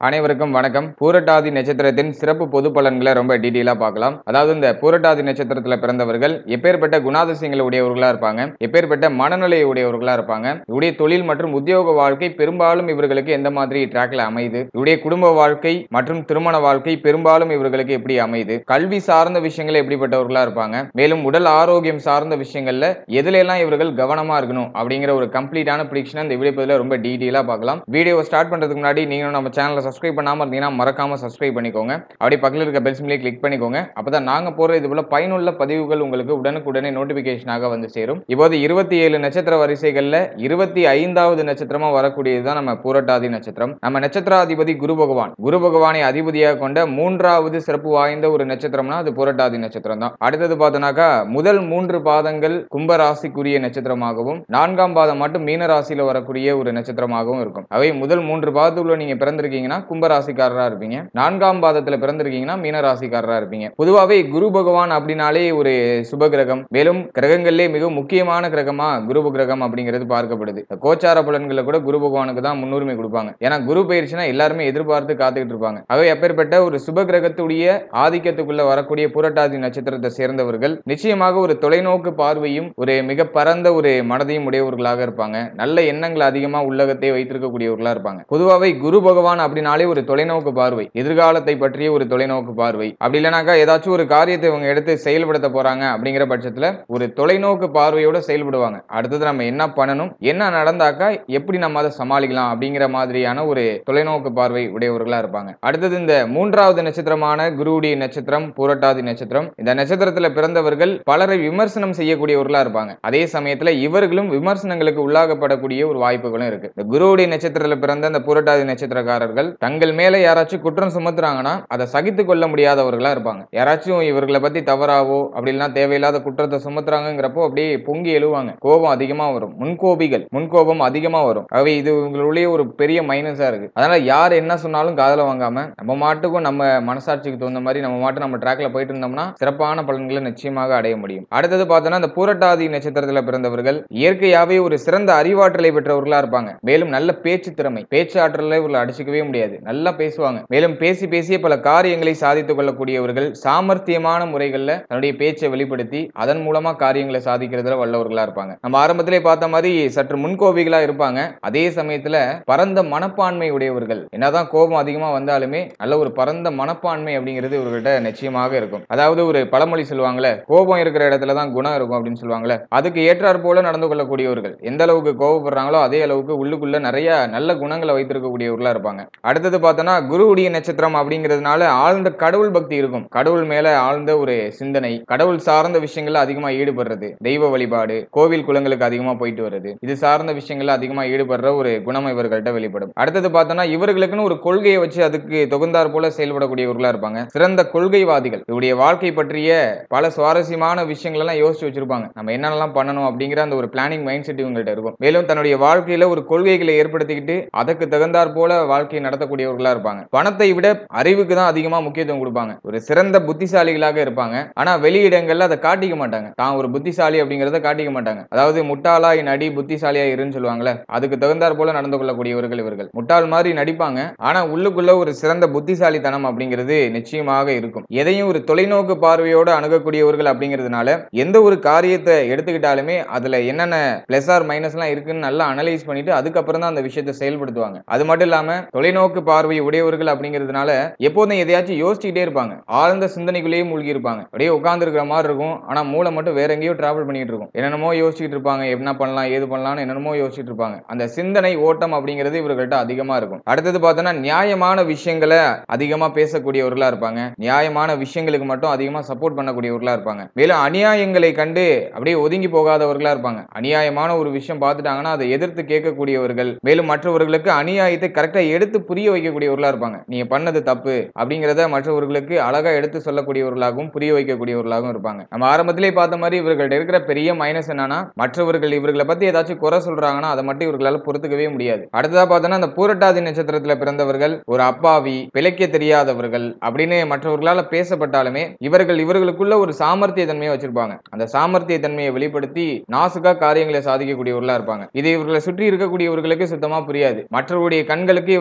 அனைவருக்கும் வணக்கம் பூரட்டாதி நட்சத்திரத்தின் சிறப்பு பொது பலன்களை ரொம்ப டீட்டெயிலாக பார்க்கலாம் அதாவது இந்த பூரட்டாதி நட்சத்திரத்தில் பிறந்தவர்கள் எப்பேற்பட்ட குணாதிசயங்களை உடையவர்களா இருப்பாங்க எப்பேற்பட்ட மனநிலையை உடையவர்களா இருப்பாங்க இவருடைய தொழில் மற்றும் உத்தியோக வாழ்க்கை பெரும்பாலும் இவர்களுக்கு எந்த மாதிரி ட்ராக்ல அமையுது இவருடைய குடும்ப வாழ்க்கை மற்றும் திருமண வாழ்க்கை பெரும்பாலும் இவர்களுக்கு எப்படி அமையுது கல்வி சார்ந்த விஷயங்கள் எப்படிப்பட்டவர்களா இருப்பாங்க மேலும் உடல் ஆரோக்கியம் சார்ந்த விஷயங்கள்ல எதுல எல்லாம் இவர்கள் கவனமா இருக்கணும் அப்படிங்கிற ஒரு கம்ப்ளீட்டான ப்ரிடிக்ஷன் இந்த வீடியோ ரொம்ப டீட்டெயிலாக பார்க்கலாம் வீடியோவை ஸ்டார்ட் பண்றதுக்கு முன்னாடி நீங்களும் நம்ம சேனலை சப்ஸ்கிரைப் பண்ணாம இருந்தீங்கன்னா மறக்காம சப்ஸ்கிரைப் பண்ணிக்கோங்க அப்படியே பக்கத்தில் இருக்க பெல் சிம்லேயே கிளிக் பண்ணிக்கோங்க அப்பதான் நாங்க போற இது போல பயனுள்ள பதிவுகள் உங்களுக்கு உடனுக்குடனே நோட்டிபிகேஷனாக வந்து சேரும் இப்போது இருபத்தி ஏழு நட்சத்திர வரிசைகள்ல இருபத்தி ஐந்தாவது நட்சத்திரமா வரக்கூடியதுதான் நம்ம பூரட்டாதி நட்சத்திரம் நம்ம நட்சத்திராதிபதி குரு பகவான் குரு பகவானை அதிபதியாக கொண்ட மூன்றாவது சிறப்பு வாய்ந்த ஒரு நட்சத்திரம்னா அது பூரட்டாதி நட்சத்திரம் தான் அடுத்தது பார்த்தோன்னாக்கா முதல் மூன்று பாதங்கள் கும்ப ராசிக்குரிய நட்சத்திரமாகவும் நான்காம் பாதம் மட்டும் மீன ராசியில வரக்கூடிய ஒரு நட்சத்திரமாகவும் இருக்கும் அவை முதல் மூன்று பாதத்துக்குள்ள நீங்க பிறந்திருக்கீங்கன்னா கும்ப ராசிக்காரரா இருப்பீங்க நான்காம் பாதத்துல பிறந்திருக்கீங்கன்னா மீன ராசிக்காரரா இருப்பீங்க பொதுவாகவே குரு பகவான் அப்படின்னாலே ஒரு சுப கிரகம் மேலும் கிரகங்கள்லே மிக முக்கியமான கிரகமா குரு கிரகம் அப்படிங்கிறது பார்க்கப்படுது இந்த கோச்சார பலன்களை கூட குரு பகவானுக்கு தான் முன்னுரிமை கொடுப்பாங்க ஏன்னா குரு பயிற்சினா எல்லாருமே எதிர்பார்த்து காத்துக்கிட்டு இருப்பாங்க அவை அப்பேற்பட்ட ஒரு சுப கிரகத்துடைய ஆதிக்கத்துக்குள்ள வரக்கூடிய புரட்டாதி நட்சத்திரத்தை சேர்ந்தவர்கள் நிச்சயமாக ஒரு தொலைநோக்கு பார்வையும் ஒரு மிக பரந்த ஒரு மனதையும் உடையவர்களாக இருப்பாங்க நல்ல எண்ணங்கள் அதிகமா உள்ளகத்தை வைத்திருக்கக்கூடியவர்களா இருப்பாங்க பொதுவாகவே குரு பகவான் அப்படின்னாலே ஒரு தொலைநோக்கு பார்வை எதிர்காலத்தை பற்றிய ஒரு தொலைநோக்கு பார்வை அப்படி இல்லைனாக்கா ஏதாச்சும் ஒரு காரியத்தை இவங்க எடுத்து செயல்படுத்த போறாங்க அப்படிங்கிற பட்சத்துல ஒரு தொலைநோக்கு பார்வையோட செயல்படுவாங்க அடுத்தது நம்ம என்ன பண்ணணும் என்ன நடந்தாக்கா எப்படி நம்ம அதை சமாளிக்கலாம் அப்படிங்கிற மாதிரியான ஒரு தொலைநோக்கு பார்வை உடையவர்களா இருப்பாங்க அடுத்தது இந்த மூன்றாவது நட்சத்திரமான குருவுடைய நட்சத்திரம் பூரட்டாதி நட்சத்திரம் இந்த நட்சத்திரத்துல பிறந்தவர்கள் பலரை விமர்சனம் செய்யக்கூடியவர்களா இருப்பாங்க அதே சமயத்துல இவர்களும் விமர்சனங்களுக்கு உள்ளாகப்படக்கூடிய ஒரு வாய்ப்புகளும் இருக்கு இந்த குருவுடைய நட்சத்திரத்துல பிறந்த இந்த பூரட்டாதி நட்சத்திரக்காரர்கள் தங்கள் மேல யாராச்சும் குற்றம் சுமத்துறாங்கன்னா அதை சகித்து கொள்ள முடியாதவர்களா இருப்பாங்க யாராச்சும் இவர்களை பத்தி தவறாவோ அப்படி இல்லைன்னா தேவையில்லாத குற்றத்தை சுமத்துறாங்கிறப்போ அப்படியே பொங்கி எழுவாங்க கோபம் அதிகமா வரும் முன்கோபிகள் முன்கோபம் அதிகமா வரும் ஆகவே இது இவங்களுடைய ஒரு பெரிய மைனஸா இருக்கு அதனால யார் என்ன சொன்னாலும் காதல வாங்காம நம்ம மாட்டுக்கும் நம்ம மனசாட்சிக்கு தகுந்த மாதிரி நம்ம மாட்டு நம்ம ட்ராக்ல போயிட்டு இருந்தோம்னா சிறப்பான பலன்களை நிச்சயமாக அடைய முடியும் அடுத்தது பார்த்தோன்னா இந்த பூரட்டாதி நட்சத்திரத்துல பிறந்தவர்கள் இயற்கையாவே ஒரு சிறந்த அறிவாற்றலை பெற்றவர்களா இருப்பாங்க மேலும் நல்ல பேச்சு திறமை பேச்சு ஆற்றலை இவர்களை அடிச்சுக்கவே முடியாது நல்லா பேசுவாங்க மேலும் பேசி பேசிய பல காரியங்களை சாதித்துக் கொள்ளக்கூடியவர்கள் சாமர்த்தியமான முறைகள்ல தன்னுடைய பேச்சை வெளிப்படுத்தி அதன் மூலமா காரியங்களை சாதிக்கிறதுல வல்லவர்களா இருப்பாங்க நம்ம ஆரம்பத்திலே பார்த்த மாதிரி சற்று முன்கோபிகளா இருப்பாங்க அதே சமயத்துல பரந்த மனப்பான்மை உடையவர்கள் என்னதான் கோபம் அதிகமா வந்தாலுமே நல்ல ஒரு பரந்த மனப்பான்மை அப்படிங்கிறது இவர்கிட்ட நிச்சயமாக இருக்கும் அதாவது ஒரு பழமொழி சொல்லுவாங்கல்ல கோபம் இருக்கிற இடத்துல தான் குணம் இருக்கும் அப்படின்னு சொல்லுவாங்கல்ல அதுக்கு ஏற்றாற் போல நடந்து கொள்ளக்கூடியவர்கள் எந்த அளவுக்கு கோபப்படுறாங்களோ அதே அளவுக்கு உள்ளுக்குள்ள நிறைய நல்ல குணங்களை வைத்திருக்கக்கூடியவர்களா இருப்பாங்க அடுத்தது பார்த்தோன்னா குருவுடைய நட்சத்திரம் அப்படிங்கிறதுனால ஆழ்ந்த கடவுள் பக்தி இருக்கும் கடவுள் மேல ஆழ்ந்த ஒரு சிந்தனை கடவுள் சார்ந்த விஷயங்கள்ல அதிகமா ஈடுபடுறது தெய்வ வழிபாடு கோவில் குளங்களுக்கு அதிகமா போயிட்டு வருது இது சார்ந்த விஷயங்கள்ல அதிகமா ஈடுபடுற ஒரு குணம் இவர்கள்ட்ட வெளிப்படும் அடுத்தது பார்த்தோன்னா இவர்களுக்குன்னு ஒரு கொள்கையை வச்சு அதுக்கு தொகுந்தார் போல செயல்படக்கூடியவர்களா இருப்பாங்க சிறந்த கொள்கைவாதிகள் இவருடைய வாழ்க்கை பற்றிய பல சுவாரஸ்யமான விஷயங்கள் எல்லாம் யோசிச்சு வச்சிருப்பாங்க நம்ம என்னென்னலாம் பண்ணணும் அப்படிங்கிற அந்த ஒரு பிளானிங் மைண்ட் செட் இவங்கள்ட்ட இருக்கும் மேலும் தன்னுடைய வாழ்க்கையில ஒரு கொள்கைகளை ஏற்படுத்திக்கிட்டு அதுக்கு தகுந்தாற் போல வாழ்க்கையை நடத்தக்கூடியவர்களா இருப்பாங்க பணத்தை விட அறிவுக்கு தான் அதிகமா முக்கியத்துவம் கொடுப்பாங்க ஒரு சிறந்த புத்திசாலிகளாக இருப்பாங்க ஆனா வெளியிடங்கள்ல அதை காட்டிக்க மாட்டாங்க தான் ஒரு புத்திசாலி அப்படிங்கறத காட்டிக்க மாட்டாங்க அதாவது முட்டாளாய் நடி புத்திசாலியா இருன்னு சொல்லுவாங்கல்ல அதுக்கு தகுந்தாற் போல நடந்து கொள்ளக்கூடியவர்கள் இவர்கள் முட்டாள் மாதிரி நடிப்பாங்க ஆனா உள்ளுக்குள்ள ஒரு சிறந்த புத்திசாலித்தனம் அப்படிங்கிறது நிச்சயமாக இருக்கும் எதையும் ஒரு தொலைநோக்கு பார்வையோடு அணுகக்கூடியவர்கள் அப்படிங்கிறதுனால எந்த ஒரு காரியத்தை எடுத்துக்கிட்டாலுமே அதுல என்னென்ன பிளஸ் ஆர் மைனஸ் எல்லாம் இருக்குன்னு நல்லா அனலைஸ் பண்ணிட்டு அதுக்கப்புறம் தான் அந்த விஷயத்தை செயல்படுத்துவாங்க அது மட்டும் இல்லாம தொலைநோக்கு பார்வை உடையவர்கள் அப்படிங்கிறதுனால எப்போதும் எதையாச்சும் யோசிச்சுட்டே இருப்பாங்க ஆழ்ந்த சிந்தனைக்குள்ளேயே மூழ்கி இருப்பாங்க அப்படியே உட்கார்ந்து இருக்கிற மாதிரி இருக்கும் ஆனா மூளை மட்டும் வேற எங்கேயோ டிராவல் பண்ணிட்டு இருக்கும் என்னென்னமோ யோசிச்சுட்டு இருப்பாங்க என்ன பண்ணலாம் ஏது பண்ணலாம்னு என்னென்னமோ யோசிச்சுட்டு இருப்பாங்க அந்த சிந்தனை ஓட்டம் அப்படிங்கிறது இவர்கள்ட்ட அதிகமா இருக்கும் அடுத்தது பார்த்தோன்னா நியாயமான விஷயங்களை அதிகமா பேசக்கூடியவர்களா இருப்பாங்க நியாயமான விஷயங்களுக்கு மட்டும் அதிகமா சப்போர்ட் பண்ணக்கூடியவர்களா இருப்பாங்க மேலும் அநியாயங்களை கண்டு அப்படியே ஒதுங்கி போகாதவர்களா இருப்பாங்க அநியாயமான ஒரு விஷயம் பார்த்துட்டாங்கன்னா அதை எதிர்த்து கேட்கக்கூடியவர்கள் மேலும் மற்றவர்களுக்கு அநியாயத்தை கரெக்டா எடுத்து புரிய வைக்கக்கூடியவர்களா இருப்பாங்க நீங்க பண்ணது தப்பு அப்படிங்கிறத மற்றவர்களுக்கு அழகா எடுத்து சொல்லக்கூடியவர்களாகவும் புரிய வைக்கக்கூடியவர்களாகவும் இருப்பாங்க நம்ம ஆரம்பத்திலே பார்த்த மாதிரி இவர்கள்ட்ட இருக்கிற பெரிய மைனஸ் என்னன்னா மற்றவர்கள் இவர்களை பத்தி ஏதாச்சும் குறை சொல்றாங்கன்னா அதை மட்டும் இவர்களால பொறுத்துக்கவே முடியாது அடுத்ததா பார்த்தோன்னா அந்த பூரட்டாதி நட்சத்திரத்துல பிறந்தவர்கள் ஒரு அப்பாவி பிழைக்க தெரியாதவர்கள் அப்படின்னு மற்றவர்களால பேசப்பட்டாலுமே இவர்கள் இவர்களுக்குள்ள ஒரு சாமர்த்திய தன்மையை வச்சிருப்பாங்க அந்த சாமர்த்திய தன்மையை வெளிப்படுத்தி நாசுக்கா காரியங்களை சாதிக்கக்கூடியவர்களா இருப்பாங்க இது இவர்களை சுற்றி இருக்கக்கூடியவர்களுக்கு சுத்தமா புரியாது மற்றவருடைய கண்களுக்கு இவர்கள் ஒரு அப்பா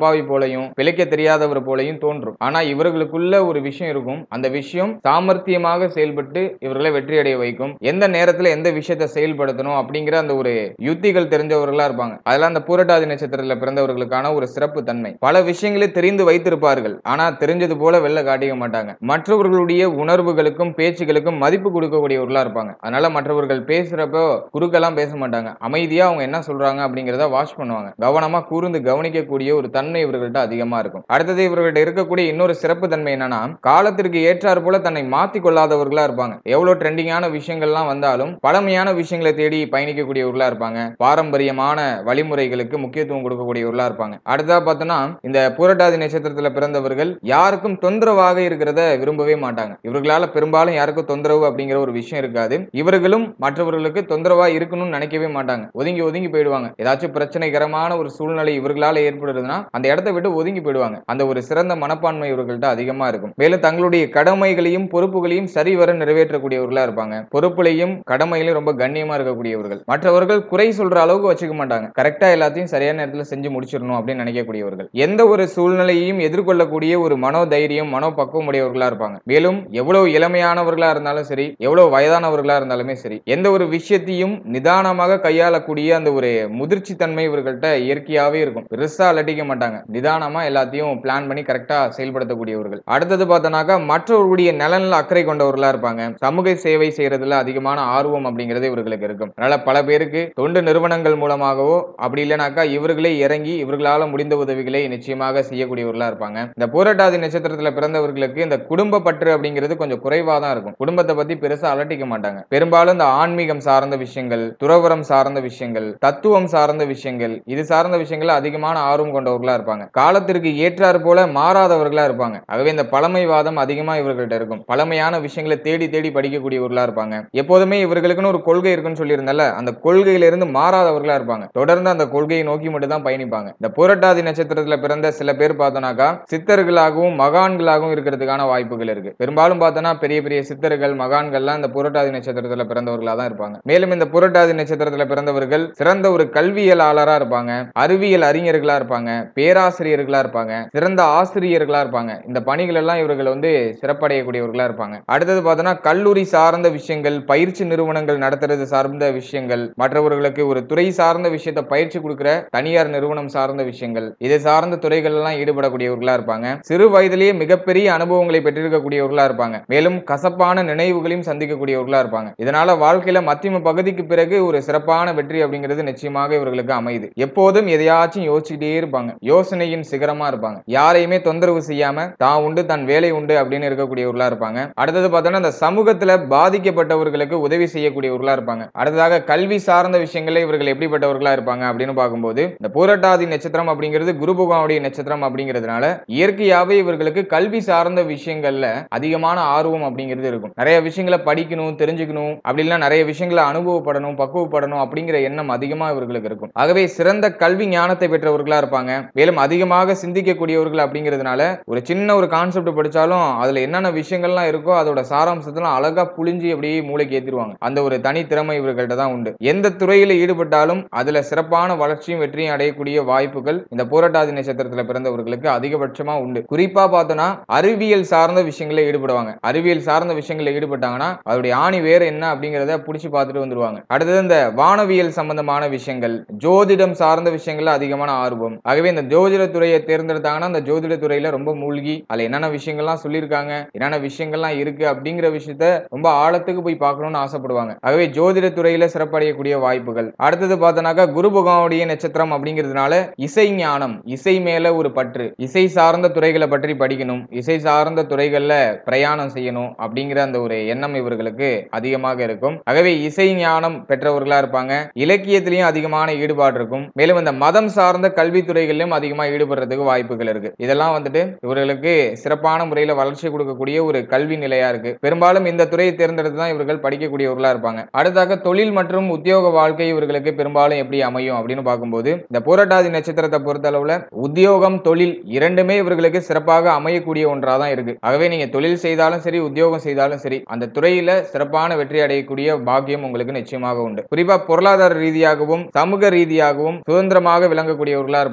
அப்பாவி போலையும் பிழைக்க தெரியாதவர் போலையும் தோன்றும் ஆனா இவர்களுக்குள்ள ஒரு விஷயம் இருக்கும் அந்த விஷயம் சாமர்த்தியமாக செயல்பட்டு இவர்களை வெற்றி அடைய வைக்கும் எந்த நேரத்துல எந்த விஷயத்தை செயல்படுத்தணும் அப்படிங்கிற அந்த ஒரு யுத்திகள் தெரிஞ்சவர்களா இருப்பாங்க அதெல்லாம் அந்த பூரட்டாதி நட்சத்திரத்துல பிறந்தவர்களுக்கான ஒரு சிறப்பு தன்மை பல விஷயங்களை தெரிந்து வைத்திருப்பார்கள் ஆனா தெரிஞ்சது போல வெளில காட்டிக்க மாட்டாங்க மற்றவர்களுடைய உணர்வுகளுக்கும் பேச்சுகளுக்கும் மதிப்பு கொடுக்கக்கூடியவர்களா இருப்பாங்க அதனால மற்றவர்கள் பேசுறப்போ குறுக்கெல்லாம் பேச மாட்டாங்க அமைதியா அவங்க என்ன சொல்றாங்க அப்படிங்கறத வாட்ச் பண்ணுவாங்க கவனமா கூர்ந்து கவனிக்கக்கூடிய ஒரு தன்மை இவர்கள்ட்ட அதிகமா இருக்கும் அடுத்தது இவர்கள்ட்ட இருக்கக்கூடிய இன்னொரு சிறப்பு தன்மை என்னன்னா காலத்திற்கு ஏற்றாற் போல தன்னை மாத்தி கொள்ளாதவர்களா இருப்பாங்க எவ்வளவு ட்ரெண்டிங்கான விஷயங்கள்லாம் வந்தாலும் பழமையான விஷயங்களை தேடி பயணிக்கக்கூடியவர்களா இருப்பாங்க பாரம்பரியமான வழிமுறைகளுக்கு முக்கியத்துவம் கொடுக்கக்கூடியவர்களா இருப்பாங்க அடுத்ததா பார்த்தோம்னா இந்த பூரட்டாதி நட்சத்திரத்துல பிறந்தவர்கள் யாருக்கும் தொந்தரவாக இருக்கிறத விரும்பவே மாட்டாங்க இவர்களால பெரும்பாலும் யாருக்கும் தொந்தரவு அப்படிங்கிற ஒரு விஷயம் இருக்காது இவர்களும் மற்றவர்களுக்கு தொந்தரவா இருக்கணும்னு நினைக்கவே மாட்டாங்க ஒதுங்கி ஒதுங்கி போயிடுவாங்க ஏதாச்சும் பிரச்சனைகரமான ஒரு சூழ்நிலை இவர்களால ஏற்படுதுன்னா அந்த இடத்த விட்டு ஒதுங்கி போயிடுவாங்க அந்த ஒரு சிறந்த மனப்பான்மை இவர்கள்ட்ட அதிகமா இருக்கும் மேலும் தங்களுடைய கடமைகளையும் பொறுப்புகளையும் சரிவர நிறைவேற்றக்கூடியவர்களா இருப்பாங்க பொறுப்புலையும் கடமையிலும் ரொம்ப கண்ணியமா இருக்கக்கூடியவர்கள் மற்றவர்கள் குறை சொல்ற அளவுக்கு வச்சுக்க மாட்டாங்க கரெக்டா எல்லாத்தையும் சரியான நேரத்துல செஞ்சு முடிச்சிடணும் அப்படின்னு நினைக்கக்கூடியவர்கள் எந்த ஒரு சூழ்நிலையையும் எதிர்கொள்ளக்கூடிய ஒரு மனோதைரியம் மனோபக்குவம் உடையவர்களா இருப்பாங்க மேலும் எவ்வளவு இளமையானவர்களா இருந்தாலும் சரி எவ்வளவு வயதானவர்களா இருந்தாலுமே சரி எந்த ஒரு விஷயத்தையும் நிதானமாக கையாளக்கூடிய அந்த ஒரு முதிர்ச்சி தன்மை இவர்கள்ட்ட இயற்கையாவே இருக்கும் பெருசா அலட்டிக்க மாட்டாங்க நிதானமா எல்லாத்தையும் பிளான் பண்ணி கரெக்டா செயல்படுத்தக்கூடியவர்கள் அடுத்தது பார்த்தோம்னாக்கா மற்றவர்களுடைய நலன்ல அக்கறை கொண்டவர்களா இருப்பாங்க சமூக சேவை செய்யறதுல அதிகமான ஆர்வம் அப்படிங்கிறது இவர்களுக்கு இருக்கும் அதனால பல பேருக்கு தொண்டு நிறுவனங்கள் மூலமாகவோ அப்படி இல்லைனாக்கா இவர்களே இறங்கி இவர்களால முடிந்த உதவிகளை நிச்சயமாக செய்யக்கூடியவர்களா இருப்பாங்க இந்த பூரட்டாதி நட்சத்திரத்துல பிறந்தவர்களுக்கு இந்த குடும்ப பற்று அப்படிங்கிறது கொஞ்சம் குறைவா தான் இருக்கும் குடும்பத்தை பத்தி பெருசா அலட்டிக்க மாட்டாங்க பெரும்பாலும் இந்த ஆன்மீகம் சார்ந்த விஷயங்கள் துறவரம் சார்ந்த விஷயங்கள் தத்துவம் சார்ந்த விஷயங்கள் இது சார்ந்த விஷயங்கள் அதிகமான ஆர்வம் கொண்டவர்களா இருப்பாங்க காலத்திற்கு ஏற்றாறு போல மாறாதவர்களா இருப்பாங்க ஆகவே இந்த பழமைவாதம் அதிகமா இவர்கள்ட்ட இருக்கும் பழமையான விஷயங்களை தேடி தேடி படிக்கக்கூடியவர்களா இருப்பாங்க எப்போதுமே இவர்களுக்குன்னு ஒரு கொள்கை இருக்குன்னு சொல்லியிருந்தல அந்த கொள்கையில இருந்து மாறாதவர்களா இருப்பாங்க தொடர்ந்து அந்த கொள்கையை நோக்கி மட்டும் தான் பயணிப்பாங்க இந்த புரட்டாதி நட்சத்திரத்துல பிறந்த சில பேர் பார்த்தோம்னாக்கா சித்தர்களாகவும் மகான்களாகவும் இருக்கிறதுக்கான வாய்ப்புகள் இருக்கு பெரும்பாலும் பார்த்தோன்னா பெரிய பெரிய சித்தர்கள் மகான்கள்லாம் இந்த புரட்டாதி நட்சத்திரத்துல பிறந்தவர்களா தான் இருப்பாங்க மேலும் இந்த புரட்டாதி நட்சத்திரத்துல பிறந்தவர்கள் சிறந்த ஒரு கல்வியலாளரா இருப்பாங்க அறிவியல் அறிஞர்களா இருப்பாங்க பேராசிரியர்களா இருப்பாங்க சிறந்த ஆசிரியர்களா இருப்பாங்க இந்த பணிகள் எல்லாம் இவர்கள் வந்து சிறப்படையக்கூடியவர்களா இருப்பாங்க அடுத்தது பார்த்தோன்னா கல்லூரி சார்ந்த விஷயங்கள் பயிற்சி நிறுவனங்கள் நடத்துறது சார்ந்த விஷயங்கள் மற்றவர்களுக்கு ஒரு துறை சார்ந்த விஷயத்தை பயிற்சி கொடுக்கிற தனியார் நிறுவனம் சார்ந்த விஷயங்கள் இது சார்ந்த துறைகள் எல்லாம் ஈடுபடக்கூடியவர்களா இருப்பாங்க சிறு வயதிலேயே மிகப்பெரிய அனுபவங்களை பெற்றிருக்கக்கூடியவர்களா இருப்பாங்க மேலும் கசப்பான நினைவுகளையும் சந்திக்கக்கூடியவர்களா இருப்பாங்க இதனால வாழ்க்கையில மத்தியம பகுதிக்கு பிறகு ஒரு சிறப்பான வெற்றி அப்படிங்கிறது நிச்சயமாக இவர்களுக்கு அமையுது எப்போதும் எதையாச்சும் யோசிச்சுட்டே இருப்பாங்க யோசனையின் சிகரமா இருப்பாங்க யாரையுமே தொந்தரவு செய்யாம தான் உண்டு தன் வேலை உண்டு அப்படின்னு இருக்கக்கூடியவர்களா இருப்பாங்க அடுத்தது பார்த்தோன்னா இந்த சமூகத்துல பாதிக்கப்பட்டவர்களுக்கு உதவி செய்யக்கூடியவர்களா இருப்பாங்க அடுத்ததாக கல்வி சார்ந்த விஷயங்களே இவர்கள் எப்படிப்பட்டவர்களா இருப்பாங்க அப்படின்னு பார்க்கும்போது இந்த பூரட்டாதி நட்சத்திரம் அப்படிங்கிறது குரு பகவானுடைய நட்சத்திரம் அப்படிங்கிறதுனால இயற்கையாவே இவர்களுக்கு கல்வி சார்ந்த விஷயங்கள்ல அதிகமான ஆர்வம் அப்படிங்கிறது இருக்கும் நிறைய விஷயங்களை படிக்கணும் தெரிஞ்சுக்கணும் அப்படிலாம் நிறைய விஷயங்களை அனுபவப்படணும் பக்குவப்படணும் அப்படிங்கிற எண்ணம் அதிகமா இவர்களுக்கு இருக்கும் ஆகவே சிறந்த கல்வி ஞானத்தை பெற்றவர்களா இருப்பாங்க மேலும் அதிகமாக சிந்திக்கக்கூடியவர்கள் அப்படிங்கிறதுனால ஒரு சின்ன ஒரு கான்செப்ட் படிச்சாலும் அதுல என்னென்ன விஷயங்கள்லாம் இருக்கோ அதோட சாராம்சத்தெல்லாம் அழகா புளிஞ்சு அப்படியே மூளைக்கு ஏத்திருவாங்க அந்த ஒரு தனி திறமை இவர்கள்ட்ட தான் உண்டு எந்த துறையில ஈடுபட்டாலும் அதுல சிறப்பான வளர்ச்சியும் வெற்றியும் அடையக்கூடிய வாய்ப்புகள் இந்த போராட்டாதி நட்சத்திரத்துல பிறந்தவர்களுக்கு அதிகபட்சமா உண்டு குறிப்பா பார்த்தோம்னா அறிவியல் சார்ந்த விஷயங்கள ஈடுபடுவாங்க அறிவியல் சார்ந்த விஷயங்கள்ல ஈடுபட்டாங்கன்னா அதோடைய ஆணி வேற என்ன அப்படிங்கறத புடிச்சு பார்த்துட்டு வந்துருவாங்க அடுத்தது இந்த வானவியல் சம்பந்தமான விஷயங்கள் ஜோதிடம் சார்ந்த விஷயங்கள்ல அதிகமான ஆர்வம் ஆகவே இந்த ஜோதிட துறையை தேர்ந்தெடுத்தாங்கன்னா அந்த ஜோதிட துறையில ரொம்ப மூழ்கி அதுல என்னென்ன விஷயங்கள்லாம் சொல்லியிருக்காங்க என்னென்ன விஷயங்கள்லாம் இருக்கு அப்படிங்கிற விஷயத்த ரொம்ப ஆழத்துக்கு போய் பார்க்கணும்னு ஆசைப்படுவாங்க ஆகவே ஜோதிட துறையில சிறப்படையக்கூடிய வாய்ப்புகள் அடுத்தது பார்த்தோன்னாக்கா குரு பகவானுடைய நட்சத்திரம் அப்படிங்கிறதுனால இசை ஞானம் இசை மேல ஒரு பற்று இசை சார்ந்த துறைகளை பற்றி படிக்கணும் இசை சார்ந்த துறைகள்ல பிரயாணம் செய்யணும் அப்படிங்கிற அந்த ஒரு எண்ணம் இவர்களுக்கு அதிகமாக இருக்கும் ஆகவே இசை ஞானம் பெற்றவர்களா இருப்பாங்க இலக்கியத்திலையும் அதிகமான ஈடுபாடு இருக்கும் மேலும் இந்த மதம் சார்ந்த கல்வித்துறைகளிலும் அதிகமா ஈடுபடுறதுக்கு வாய்ப்புகள் இருக்கு இதெல்லாம் வந்துட்டு இவர்களுக்கு சிறப்பான முறையில வளர்ச்சி கொடுக்கக்கூடிய ஒரு கல்வி நிலையா இருக்கு பெரும்பாலும் இந்த துறையை தேர்ந்தெடுத்து தான் இவர்கள் படிக்கக்கூடியவர்களா இருப்பாங்க அடுத்தாக தொழில் மற்றும் உத்தியோக வாழ்க்கை இவர்களுக்கு பெரும்பாலும் எப்படி அமையும் அப்படின்னு பார்க்கும்போது இந்த போராட்டாதி நட்சத்திரத்தை பொறுத்த அளவுல உத்தியோகம் தொழில் இரண்டுமே இவர்களுக்கு சிறப்பாக அமையக்கூடிய ஒன்றா தான் இருக்கு ஆகவே நீங்க தொழில் செய்தாலும் சரி உத்தியோகம் செய்தாலும் சரி அந்த துறையில சிறப்பான வெற்றி அடையக்கூடிய பாக்கியம் உங்களுக்கு நிச்சயமாக உண்டு குறிப்பா பொருளாதார ரீதியாகவும் சமூக ரீதியாகவும் சுதந்திரமாக விளங்கக்கூடியவர்களா இருப்பாங்க அடுத்தது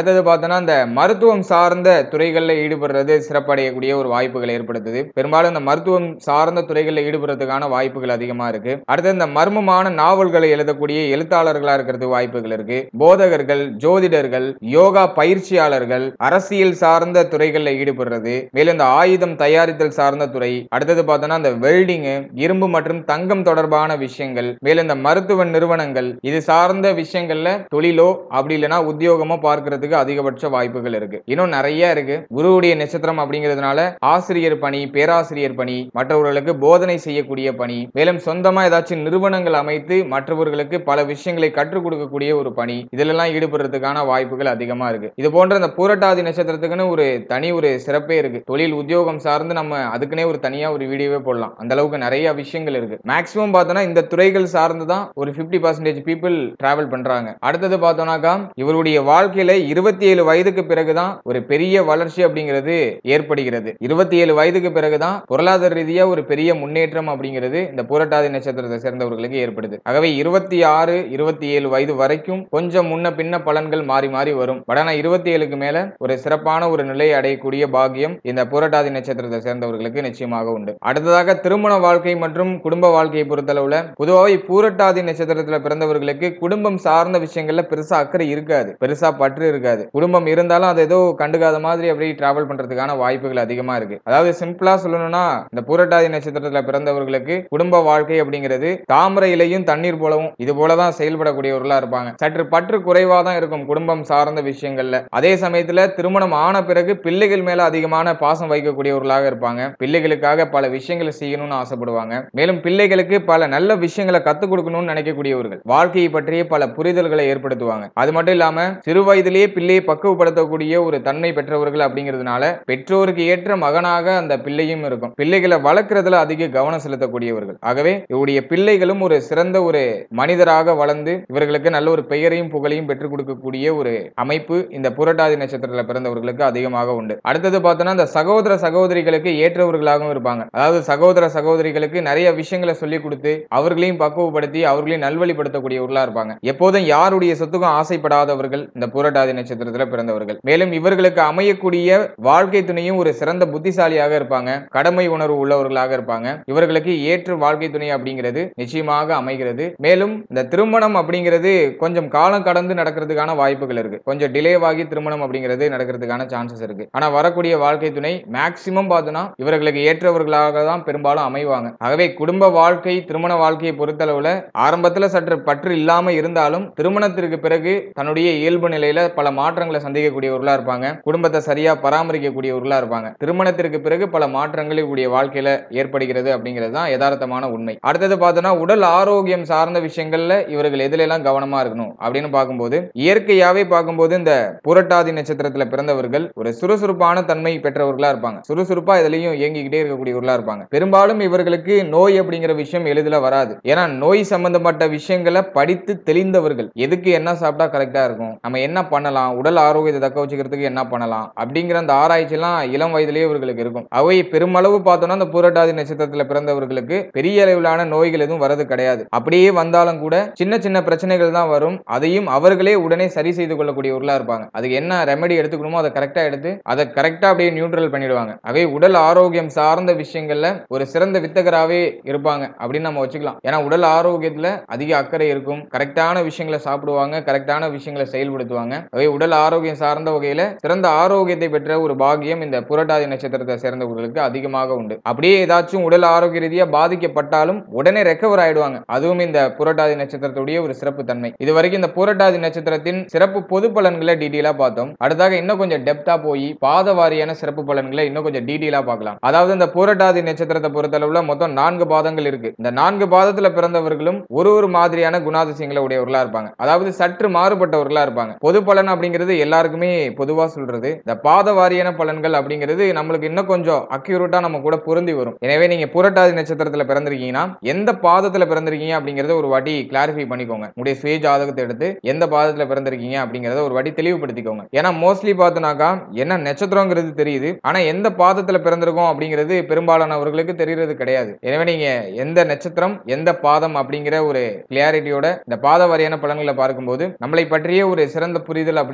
அடுத்தது பார்த்தோன்னா இந்த மருத்துவம் சார்ந்த துறைகளில் ஈடுபடுறது சிறப்படையக்கூடிய ஒரு வாய்ப்புகளை ஏற்படுத்துது பெரும்பாலும் இந்த மருத்துவம் சார்ந்த துறைகளில் ஈடுபடுறதுக்கான வாய்ப்புகள் அதிகமா இருக்கு அடுத்து இந்த மர்மமான நாவல்களை எழுதக்கூடிய எழுத்தாளர்களா இருக்கிறது வாய்ப்புகள் இருக்கு போதகர்கள் ஜோதிடர்கள் யோகா பயிற்சியாளர்கள் அரசியல் சார்ந்த துறைகளில் ஈடுபடுறது மேலும் இந்த ஆயுதம் தயாரித்தல் சார்ந்த துறை அடுத்தது பார்த்தோன்னா இந்த வெல்டிங் இரும்பு மற்றும் தங்கம் தொடர்பான விஷயங்கள் மேலும் இந்த மருத்துவ நிறுவனங்கள் இது சார்ந்த விஷயங்கள்ல தொழிலோ அப்படி இல்லைன்னா உத்தியோகமோ பார்க்கறதுக்கு அதிகபட்ச வாய்ப்புகள் இருக்கு இன்னும் நிறைய இருக்கு குருவுடைய நட்சத்திரம் அப்படிங்கிறதுனால ஆசிரியர் பணி பேராசிரியர் பணி மற்றவர்களுக்கு போதனை செய்யக்கூடிய பணி மேலும் சொந்தமா ஏதாச்சும் நிறுவனங்கள் அமைத்து மற்றவர்களுக்கு பல விஷயங்களை கற்றுக் கொடுக்கக்கூடிய ஒரு பணி இதிலெல்லாம் ஈடுபடுறதுக்கான வாய்ப்புகள் அதிகமா இருக்கு இது போன்ற இந்த பூரட்டாதி நட்சத்திரத்துக்குன்னு ஒரு தனி ஒரு சிறப்பே இருக்கு தொழில் உத்தியோகம் சார்ந்து நம்ம அதுக்குன்னே ஒரு தனியா ஒரு வீடியோவே போடலாம் அந்த அளவுக்கு நிறைய விஷயங்கள் இருக்கு மேக்ஸிமம் பார்த்தோம்னா இந்த துறைகள் சார்ந்து தான் ஒரு 50% பர்சன்டேஜ் பீப்புள் டிராவல் பண்றாங்க அடுத்தது பார்த்தோம்னாக்கா இவருடைய வாழ்க்கையில இருபத்தி ஏழு வயதுக்கு பிறகுதான் ஒரு பெரிய வளர்ச்சி அப்படிங்கிறது ஏற்படுகிறது இருபத்தி ஏழு வயதுக்கு பிறகுதான் பொருளாதார ரீதியா ஒரு பெரிய முன்னேற்றம் அப்படிங்கிறது இந்த பூரட்டாதி நட்சத்திரத்தை சேர்ந்தவர்களுக்கு ஏற்படுது ஆகவே இருபத்தி ஆறு இருபத்தி ஏழு வயது வரைக்கும் கொஞ்சம் முன்ன பின்ன பலன்கள் மாறி மாறி வரும் பட் ஆனா இருபத்தி ஏழுக்கு மேல ஒரு சிறப்பான ஒரு நிலையை அடையக்கூடிய பாக்கியம் இந்த பூரட்டாதி நட்சத்திரத்தை சேர்ந்தவர்களுக்கு நிச்சயமாக உண்டு அடுத்ததாக திருமண வாழ்க்கை மற்றும் குடும்ப வாழ்க்கையை பொறுத்தளவுல பொதுவாக பூரட்டாதி நட்சத்திரத்துல பிறந்தவர்களுக்கு குடும்பம் சார்ந்த விஷயங்கள்ல பெருசா அக்கறை இருக்காது பெருசா பற்று இருக்காது குடும்பம் இருந்தாலும் அது ஏதோ கண்டுக்காத மாதிரி அப்படியே டிராவல் பண்றதுக்கான வாய்ப்புகள் அதிகமா இருக்கு அதாவது சிம்பிளா சொல்லணும்னா இந்த பூரட்டாதி நட்சத்திரத்துல பிறந்தவர்களுக்கு குடும்ப வாழ்க்கை அப்படிங்கிறது தாமரை இலையும் தண்ணீர் போலவும் இது போலதான் செயல்படக்கூடியவர்களா இருப்பாங்க சற்று பற்று குறைவா தான் இருக்கும் குடும்பம் சார்ந்த விஷயங்கள்ல அதே சமயத்துல திருமணம் ஆன பிறகு பிள்ளைகள் மேல அதிகமான பாசம் வைக்கக்கூடியவர்களாக இருப்பாங்க பிள்ளைகளுக்காக பல விஷயங்களை செய்யணும்னு ஆசைப்படுவாங்க மேலும் பிள்ளைகளுக்கு பல நல்ல விஷயங்களை கத்துக் கொடுக்கணும்னு நினைக்கக்கூடியவர்கள் வாழ்க்கையை பற்றிய பல புரிதல்களை ஏற்படுத்துவாங்க அது மட்டும் இல்லாம சிறு வயதிலேயே பிள்ளையை பக்குவப்படுத்தக்கூடிய ஒரு தன்மை பெற்றவர்கள் அப்படிங்கிறதுனால பெற்றோருக்கு ஏற்ற மகனாக அந்த பிள்ளையும் இருக்கும் பிள்ளைகளை வளர்க்கறதுல அதிக கவனம் செலுத்தக்கூடியவர்கள் ஆகவே இவருடைய பிள்ளைகளும் ஒரு சிறந்த ஒரு மனிதராக வளர்ந்து இவர்களுக்கு நல்ல ஒரு பெயரையும் புகழையும் பெற்றுக் கொடுக்கக்கூடிய ஒரு அமைப்பு இந்த புரட்டாதி நட்சத்திரத்தில் பிறந்தவர்களுக்கு அதிகமாக உண்டு அடுத்தது பார்த்தோம்னா இந்த சகோதர சகோதரிகளுக்கு ஏற்றவர்களாகவும் இருப்பாங்க அதாவது சகோதர சகோதரிகளுக்கு நிறைய விஷயங்களை சொல்லிக் கொடுத்து அவர்களையும் பக்குவப்படுத்தி அவர்களையும் நல்வழிப்படுத்தக்கூடியவர்களா இருப்பாங்க எப்போதும் யாருடைய சொத்துக்கும் ஆசைப்படாதவர்கள் இந்த புரட்டாதி நட்சத்திரத்தில் பிறந்தவர்கள் மேலும் இவர்களுக்கு அமையக்கூடிய வாழ்க்கை துணையும் ஒரு சிறந்த புத்திசாலியாக இருப்பாங்க கடமை உணர்வு உள்ளவர்களாக இருப்பாங்க இவர்களுக்கு ஏற்ற வாழ்க்கை துணை அப்படிங்கிறது நிச்சயமாக அமைகிறது மேலும் இந்த திருமணம் அப்படிங்கிறது கொஞ்சம் காலம் கடந்து நடக்கிறதுக்கான வாய்ப்புகள் இருக்கு கொஞ்சம் டிலேவாகி திருமணம் அப்படிங்கிறது நடக்கிறதுக்கான சான்சஸ் இருக்கு ஆனா வரக்கூடிய வாழ்க்கை துணை மேக்சிமம் பார்த்தோம்னா இவர்களுக்கு ஏற்றவர்களாக தான் பெரும்பாலும் அமைவாங்க ஆகவே குடும்ப வாழ்க்கை திருமண வாழ்க்கையை பொறுத்தளவுல ஆரம்பத்துல சற்று பற்று இல்லாம இருந்தாலும் திருமணத்திற்கு பிறகு தன்னுடைய இயல்பு நிலையில பல மாற்றங்களை சந்திக்கக்கூடியவர்களா இருப்பாங்க குடும்பத்தை சரியா பராமரிக்கக்கூடியவர்களா இருப்பாங்க திருமணத்திற்கு பிறகு பல மாற்றங்கள் இவருடைய வாழ்க்கையில ஏற்படுகிறது அப்படிங்கிறது தான் யதார்த்தமான உண்மை அடுத்தது பார்த்தோம்னா உடல் ஆரோக்கியம் சார்ந்த விஷயங்கள்ல இவர்கள் எதுல எல்லாம் கவனமா இருக்கணும் அப்படின்னு பார்க்கும்போது இயற்கையாவே பார்க்கும்போது இந்த புரட்டாதி நட்சத்திரத்துல பிறந்தவர்கள் ஒரு சுறுசுறுப்பான தன்மை பெற்றவர்களா இருப்பாங்க சுறுசுறுப்பா இதுலயும் இயங்கிக்கிட்டே இருக்கக்கூடியவர்களா இருப்பாங்க பெரும்பாலும் இவர்களுக்கு நோய் அப்படிங்கிற விஷயம் எளிதில் வராது ஏன்னா நோய் சம்பந்தப்பட்ட விஷயங்களை படித்து தெளிந்தவர்கள் எதுக்கு என்ன சாப்பிட்டா கரெக்டா இருக்கும் நம்ம என்ன பண்ணலாம் உடல் ஆரோக்கியத்தை தக்க வச்சுக்கிறதுக்கு என்ன பண்ணலாம் அப்படிங்கிற அந்த ஆராய்ச்சி எல்லாம் இளம் வயதிலேயே இவர்களுக்கு இருக்கும் அவை பெருமளவு பார்த்தோம்னா அந்த பூரட்டாதி நட்சத்திரத்துல பிறந்தவர்களுக்கு பெரிய அளவிலான நோய்கள் எதுவும் வரது கிடையாது அப்படியே வந்தாலும் கூட சின்ன சின்ன பிரச்சனைகள் தான் வரும் அதையும் அவர்களே உடனே சரி செய்து கொள்ளக்கூடியவர்களா இருப்பாங்க அதுக்கு என்ன ரெமெடி எடுத்துக்கணுமோ அதை கரெக்டா எடுத்து அதை கரெக்டா அப்படியே நியூட்ரல் பண்ணிடுவாங்க அவை உடல் ஆரோக்கியம் சார்ந்த விஷயங்கள்ல ஒரு சிறந்த வித்தகராகவே இருப்பாங்க அப்படின்னு நம்ம வச்சுக்கலாம் ஏன்னா உடல் ஆரோக்கியத்துல அதிக அக்கறை இருக்கும் கரெக்டான விஷயங்களை சாப்பிடுவாங்க கரெக்டான விஷயங்களை செயல்படுத்துவாங்க அவை உடல் ஆரோக்கியம் சார்ந்த வகையில சிறந்த ஆரோக்கியத்தை பெற்ற ஒரு பாகியம் இந்த புரட்டாதி நட்சத்திரத்தை சேர்ந்தவர்களுக்கு அதிகமாக உண்டு அப்படியே ஏதாச்சும் உடல் ஆரோக்கிய ரீதியா பாதிக்கப்பட்டாலும் உடனே ரெக்கவர் ஆயிடுவாங்க அதுவும் இந்த புரட்டாதி நட்சத்திரத்துடைய ஒரு சிறப்பு தன்மை இது வரைக்கும் இந்த புரட்டாதி நட்சத்திரத்தின் சிறப்பு பொது பலன்களை டீட்டெயிலா பார்த்தோம் அடுத்தாக இன்னும் கொஞ்சம் டெப்தா போய் பாத வாரியான சிறப்பு பலன்களை இன்னும் கொஞ்சம் டீட்டெயிலா பார்க்கலாம் அதாவது இந்த புரட்டாதி நட்சத்திரத்தை பொறுத்தளவுல மொத்தம் நான்கு பாதங்கள் இருக்கு இந்த நான்கு பாதத்துல பிறந்தவர்களும் ஒரு ஒரு மாதிரியான குணாதிசயங்களை உடையவர்களா இருப்பாங்க அதாவது சற்று மாறுபட்டவர்களா இருப்பாங்க பொது பலன் அப்படிங்கிறது எல்லாருக்குமே பொதுவா சொல்றது இந்த பாத வாரியான பலன்கள் அப்படிங்கிறது நம்மளுக்கு இன்னும் கொஞ்சம் அக்யூரேட்டா நம்ம கூட பொருந்தி வரும் எனவே நீங்க புரட்டாதி நட்சத்திரத்துல பிறந்திருக்கீங்கன்னா எந்த பாதத்துல பிறந்திருக்கீங்க அப்படிங்கறத ஒரு வாட்டி கிளாரிஃபை பண்ணிக்கோங்க உங்களுடைய சுய ஜாதகத்தை எடுத்து எந்த பாதத்துல பிறந்திருக்கீங்க அப்படிங்கறத ஒரு வாட்டி தெளிவுபடுத்திக்கோங்க ஏன்னா மோஸ்ட்லி பார்த்தோம்னாக்கா என்ன நட்சத்திரங்கிறது தெரியுது ஆனா எந்த பாதத்துல பிறந்திருக்கோம் அப்படிங்கிறது பெரும்பாலானவர்களுக்கு தெரியறது கிடையாது எனவே நீங்க எந்த நட்சத்திரம் எந்த பாதம் அப்படிங்கிற ஒரு கிளியாரிட்டியோட இந்த பாத வாரியான பலன்களை பார்க்கும்போது நம்மளை பற்றிய ஒரு சிறந்த புரிதல் அப்படிங்கிறது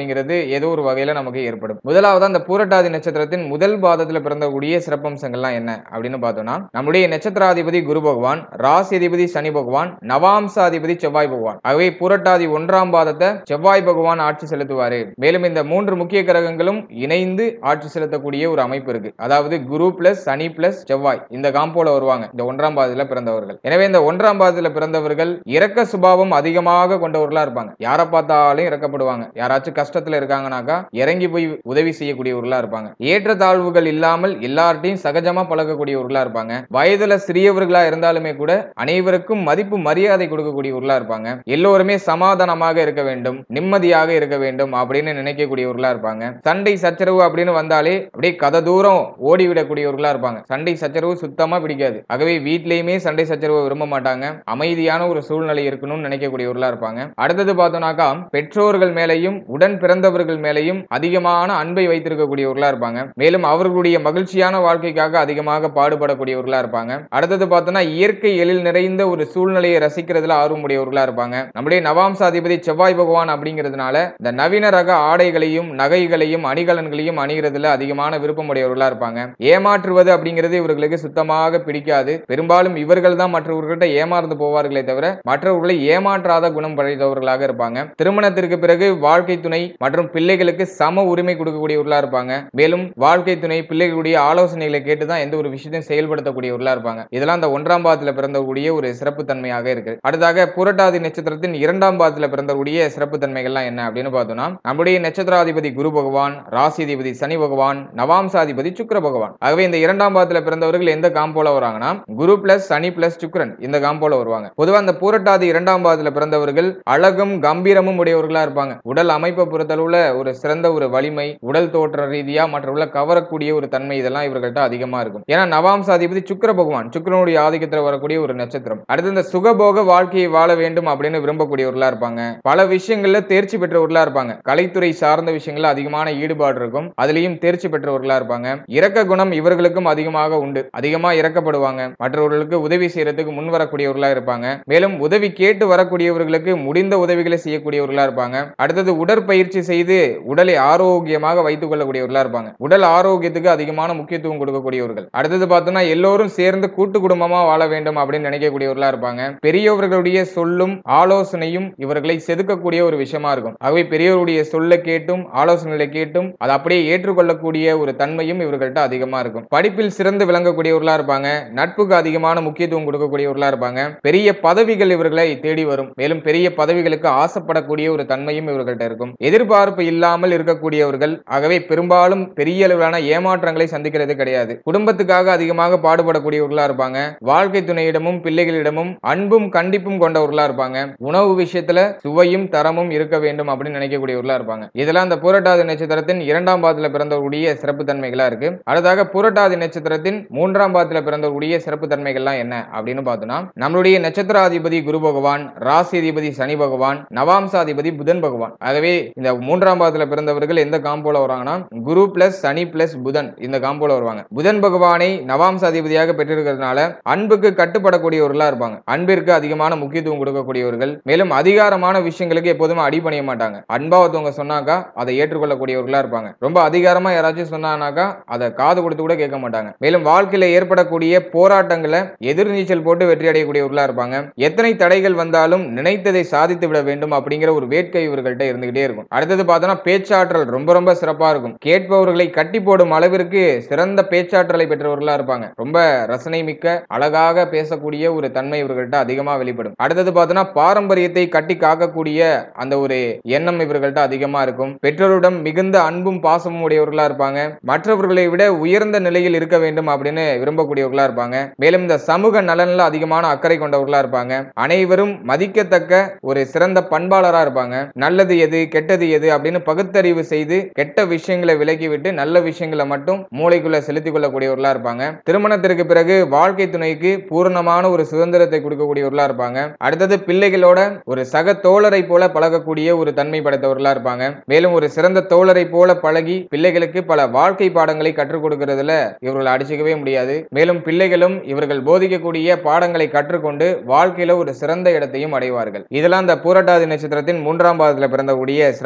அப்படிங்கிறது ஏதோ ஒரு வகையில நமக்கு ஏற்படும் முதலாவது அந்த பூரட்டாதி நட்சத்திரத்தின் முதல் பாதத்துல பிறந்தக்கூடிய சிறப்பம்சங்கள்லாம் என்ன அப்படின்னு பார்த்தோம்னா நம்முடைய நட்சத்திராதிபதி குரு பகவான் ராசி அதிபதி சனி பகவான் நவாம்சாதிபதி செவ்வாய் பகவான் ஆகவே பூரட்டாதி ஒன்றாம் பாதத்தை செவ்வாய் பகவான் ஆட்சி செலுத்துவாரு மேலும் இந்த மூன்று முக்கிய கிரகங்களும் இணைந்து ஆட்சி செலுத்தக்கூடிய ஒரு அமைப்பு இருக்கு அதாவது குரு பிளஸ் சனி பிளஸ் செவ்வாய் இந்த காம்போல வருவாங்க இந்த ஒன்றாம் பாதத்துல பிறந்தவர்கள் எனவே இந்த ஒன்றாம் பாதத்துல பிறந்தவர்கள் இரக்க சுபாவம் அதிகமாக கொண்டவர்களா இருப்பாங்க யாரை பார்த்தாலும் இறக்கப்படுவாங்க யாராச்சும் கஷ்டத்துல இருக்காங்கனாக்கா இறங்கி போய் உதவி செய்யக்கூடியவர்களா இருப்பாங்க ஏற்றத்தாழ்வுகள் இல்லாமல் எல்லார்ட்டையும் சகஜமா பழகக்கூடியவர்களா இருப்பாங்க வயதுல சிறியவர்களா இருந்தாலுமே கூட அனைவருக்கும் மதிப்பு மரியாதை கொடுக்கக்கூடியவர்களா இருப்பாங்க எல்லோருமே சமாதானமாக இருக்க வேண்டும் நிம்மதியாக இருக்க வேண்டும் அப்படின்னு நினைக்கக்கூடியவர்களா இருப்பாங்க சண்டை சச்சரவு அப்படின்னு வந்தாலே அப்படியே கதை தூரம் ஓடிவிடக்கூடியவர்களா இருப்பாங்க சண்டை சச்சரவு சுத்தமா பிடிக்காது ஆகவே வீட்லயுமே சண்டை சச்சரவு விரும்ப மாட்டாங்க அமைதியான ஒரு சூழ்நிலை இருக்கணும்னு நினைக்கக்கூடியவர்களா இருப்பாங்க அடுத்தது பார்த்தோம்னாக்கா பெற்றோர்கள் மேலையும் உடன் பிறந்தவர்கள் மேலையும் அதிகமான அன்பை வைத்திருக்கக்கூடியவர்களா இருப்பாங்க மேலும் அவர்களுடைய மகிழ்ச்சியான வாழ்க்கைக்காக அதிகமாக பாடுபடக்கூடியவர்களா இருப்பாங்க அடுத்தது பார்த்தோம்னா இயற்கை எழில் நிறைந்த ஒரு சூழ்நிலையை ரசிக்கிறதுல ஆர்வமுடையவர்களா இருப்பாங்க நம்முடைய நவாம்சாதிபதி செவ்வாய் பகவான் அப்படிங்கிறதுனால இந்த நவீன ரக ஆடைகளையும் நகைகளையும் அணிகலன்களையும் அணிகிறதுல அதிகமான விருப்பமுடையவர்களா இருப்பாங்க ஏமாற்றுவது அப்படிங்கிறது இவர்களுக்கு சுத்தமாக பிடிக்காது பெரும்பாலும் இவர்கள் தான் மற்றவர்கள்ட்ட ஏமாந்து போவார்களே தவிர மற்றவர்களை ஏமாற்றாத குணம் படைத்தவர்களாக இருப்பாங்க திருமணத்திற்கு பிறகு வாழ்க்கை துணை மற்றும் பிள்ளைகளுக்கு சம உரிமை கொடுக்கக்கூடியவர்களா இருப்பாங்க மேலும் வாழ்க்கை துணை பிள்ளைகளுடைய ஆலோசனைகளை கேட்டுதான் எந்த ஒரு விஷயத்தையும் செயல்படுத்தக்கூடியவர்களா இருப்பாங்க இதெல்லாம் அந்த ஒன்றாம் பாதத்துல பிறந்தக்கூடிய ஒரு சிறப்பு தன்மையாக இருக்கு அடுத்தாக புரட்டாதி நட்சத்திரத்தின் இரண்டாம் பாதத்துல பிறந்தக்கூடிய சிறப்பு தன்மைகள்லாம் என்ன அப்படின்னு பார்த்தோம்னா நம்முடைய நட்சத்திராதிபதி குரு பகவான் ராசிதிபதி சனி பகவான் நவாம்சாதிபதி சுக்கிர பகவான் ஆகவே இந்த இரண்டாம் பாதத்துல பிறந்தவர்கள் எந்த காம்போல வராங்கன்னா குரு பிளஸ் சனி பிளஸ் சுக்கிரன் இந்த காம்போல வருவாங்க பொதுவா அந்த பூரட்டாதி இரண்டாம் பாதத்துல பிறந்தவர்கள் அழகும் கம்பீரமும் உடையவர்களா இருப்பாங்க உடல் அமைப்பை பொறுத்தளவுல ஒரு சிறந்த ஒரு வலிமை உடல் தோற்ற ரீதியா மற்றவர்களை கவரக்கூடிய ஒரு தன்மை இதெல்லாம் இவர்கள்ட்ட அதிகமா இருக்கும் ஏன்னா நவாம்சாதிபதி சுக்கிர பகவான் சுக்கிரனுடைய ஆதிக்கத்துல வரக்கூடிய ஒரு நட்சத்திரம் அடுத்து இந்த சுகபோக வாழ்க்கையை வாழ வேண்டும் அப்படின்னு விரும்பக்கூடியவர்களா இருப்பாங்க பல விஷயங்கள்ல தேர்ச்சி பெற்றவர்களா இருப்பாங்க கலைத்துறை சார்ந்த விஷயங்கள்ல அதிகமான ஈடுபாடு இருக்கும் அதுலயும் தேர்ச்சி பெற்றவர்களா இருப்பாங்க இரக்க குணம் இவர்களுக்கும் அதிகமாக உண்டு அதிகமா இறக்கப்படுவாங்க மற்றவர்களுக்கு உதவி செய்யறதுக்கு முன் வரக்கூடியவர்களா இருப்பாங்க மேலும் உதவி கேட்டு வரக்கூடியவர்களுக்கு முடிந்த உதவிகளை செய்யக்கூடியவர்களா இருப்பாங்க அடுத்தது உடற்பயிற்சி செய்து உடலை ஆரோக்கியமாக வைத்துக் கொள்ளக்கூடியவர்களா இருப்பாங்க உடல் ஆரோக்கியத்துக்கு அதிகமான முக்கியத்துவம் கொடுக்கக்கூடியவர்கள் அடுத்தது பார்த்தோம்னா எல்லோரும் சேர்ந்து கூட்டு குடும்பமா வாழ வேண்டும் அப்படின்னு நினைக்கக்கூடியவர்களா இருப்பாங்க பெரியவர்களுடைய சொல்லும் ஆலோசனையும் இவர்களை செதுக்கக்கூடிய ஒரு விஷயமா இருக்கும் ஆகவே பெரியவருடைய சொல்ல கேட்டும் ஆலோசனைகளை கேட்டும் அதை அப்படியே ஏற்றுக்கொள்ளக்கூடிய ஒரு தன்மையும் இவர்கள்ட்ட அதிகமா இருக்கும் படிப்பில் சிறந்து விளங்கக்கூடியவர்களா இருப்பாங்க நட்புக்கு அதிகமான முக்கியத்துவம் கொடுக்கக்கூடியவர்களா இருப்பாங்க பெரிய பதவிகள் இவர்களை தேடி வரும் மேலும் பெரிய பதவிகளுக்கு ஆசைப்படக்கூடிய ஒரு தன்மையும் இவர்கள்ட்ட இருக்கும் எதிர்பார்ப்பு இல்லாமல் இருக்கக்கூடியவர்கள் ஆகவே பெரும்பாலும் பெரிய அளவிலான ஏமாற்றங்களை சந்திக்கிறது கிடையாது குடும்பத்துக்காக அதிகமாக பாடுபடக்கூடியவர்களா இருப்பாங்க வாழ்க்கை துணையிடமும் பிள்ளைகளிடமும் அன்பும் கண்டிப்பும் கொண்டவர்களா இருப்பாங்க உணவு விஷயத்துல சுவையும் தரமும் இருக்க வேண்டும் அப்படின்னு நினைக்கக்கூடியவர்களா இருப்பாங்க இதெல்லாம் அந்த புரட்டாதி நட்சத்திரத்தின் இரண்டாம் பாதத்துல பிறந்தவர்களுடைய சிறப்பு தன்மைகளா இருக்கு அடுத்ததாக புரட்டாதி நட்சத்திரத்தின் மூன்றாம் பாதத்துல பிறந்தவர்களுடைய சிறப்பு தன்மைகள்லாம் என்ன அப்படின்னு பார்த்தோம்னா நம்மளுடைய நட்சத்திராதிபதி குரு பகவான் ராசிதிபதி சனி பகவான் நவாம்சாதிபதி புதன் பகவான் ஆகவே இந்த மூன்றாம் பாதத்துல பிறந்தவர்கள் எந்த காம்போல வராங்கன்னா குரு பிளஸ் சனி பிளஸ் புதன் இந்த காம்போல வருவாங்க புதன் பகவானை நவாம்சாதிபதியாக பெற்றிருக்கிறதுனால அன்புக்கு கட்டுப்படக்கூடியவர்களா இருப்பாங்க அன்பிற்கு அதிகமான முக்கியத்துவம் கொடுக்கக்கூடியவர்கள் மேலும் அதிகாரமான விஷயங்களுக்கு எப்போதுமே அடிபணிய மாட்டாங்க அன்பா ஒருத்தவங்க சொன்னாக்கா அதை ஏற்றுக்கொள்ளக்கூடியவர்களா இருப்பாங்க ரொம்ப அதிகாரமா யாராச்சும் சொன்னானாக்கா அதை காது கொடுத்து கூட கேட்க மாட்டாங்க மேலும் வாழ்க்கையில ஏற்படக்கூடிய போராட்டங்களை எதிர்நீச்சல் போட்டு வெற்றி அடையக்கூடியவர்களா இருப்பாங்க எத்தனை தடைகள் வந்தாலும் நினைத்ததை சாதித்து விட வேண்டும் அப்படிங்கிற ஒரு வேட்கை இவர்கள்ட்ட இருந்துகிட்டே இருக்கும் அடுத்தது பார்த்தோம்னா பேச்சாற்றல் ரொம்ப ரொம்ப சிறப்பா இருக்கும் கேட்பவர்களை கட்டி போடும் அளவிற்கு சிறந்த பேச்சாற்றலை பெற்றவர்களா இருப்பாங்க ரொம்ப ரசனை மிக்க அழகாக பேசக்கூடிய ஒரு தன்மை இவர்கள்ட்ட அதிகமா வெளிப்படும் அடுத்தது பார்த்தோம்னா பாரம்பரியத்தை கட்டி காக்கக்கூடிய அந்த ஒரு எண்ணம் இவர்கள்ட்ட அதிகமா இருக்கும் பெற்றோரிடம் மிகுந்த அன்பும் பாசமும் உடையவர்களா இருப்பாங்க மற்றவர்களை விட உயர்ந்த நிலையில் இருக்க வேண்டும் அப்படின்னு விரும்பக்கூடியவர்களா இருப்பாங்க மேலும் இந்த சமூக நலன்ல அதிகமான அக்கறை கொண்டவர்களா இருப்பாங்க அனைவரும் மதிக்கத்தக்க ஒரு சிறந்த பண்பாளரா இருப்பாங்க நல்லது எது கெட்டது எது அப்படின்னு பகுத்தறிவு செய்து கெட்ட விஷயங்களை விலக்கிவிட்டு நல்ல விஷயங்களை மட்டும் மூளைக்குள்ள செலுத்திக் கொள்ளக்கூடியவர்களா இருப்பாங்க திருமணத்திற்கு பிறகு வாழ்க்கை துணைக்கு பூரணமான ஒரு சுதந்திரத்தை கொடுக்கக்கூடியவர்களா இருப்பாங்க அடுத்தது பிள்ளைகளோட ஒரு சக தோழரை போல பழகக்கூடிய ஒரு தன்மை படைத்தவர்களா இருப்பாங்க மேலும் ஒரு சிறந்த தோழரை போல பழகி பிள்ளைகளுக்கு பல வாழ்க்கை பாடங்களை கற்றுக் கொடுக்கறதுல இவர்கள் அடிச்சுக்கவே முடியாது மேலும் பிள்ளைகளும் இவர்கள் போதிக்கக்கூடிய பாடங்களை கற்றுக்கொண்டு வாழ்க்கையில ஒரு சிறந்த இடத்தையும் அடைவார்கள் இதெல்லாம் இந்த பூரட்டாதி நட்சத்திரத்தின் மூன்றாம் பாதத்துல பிறந்தக்கூடிய சிறப்பு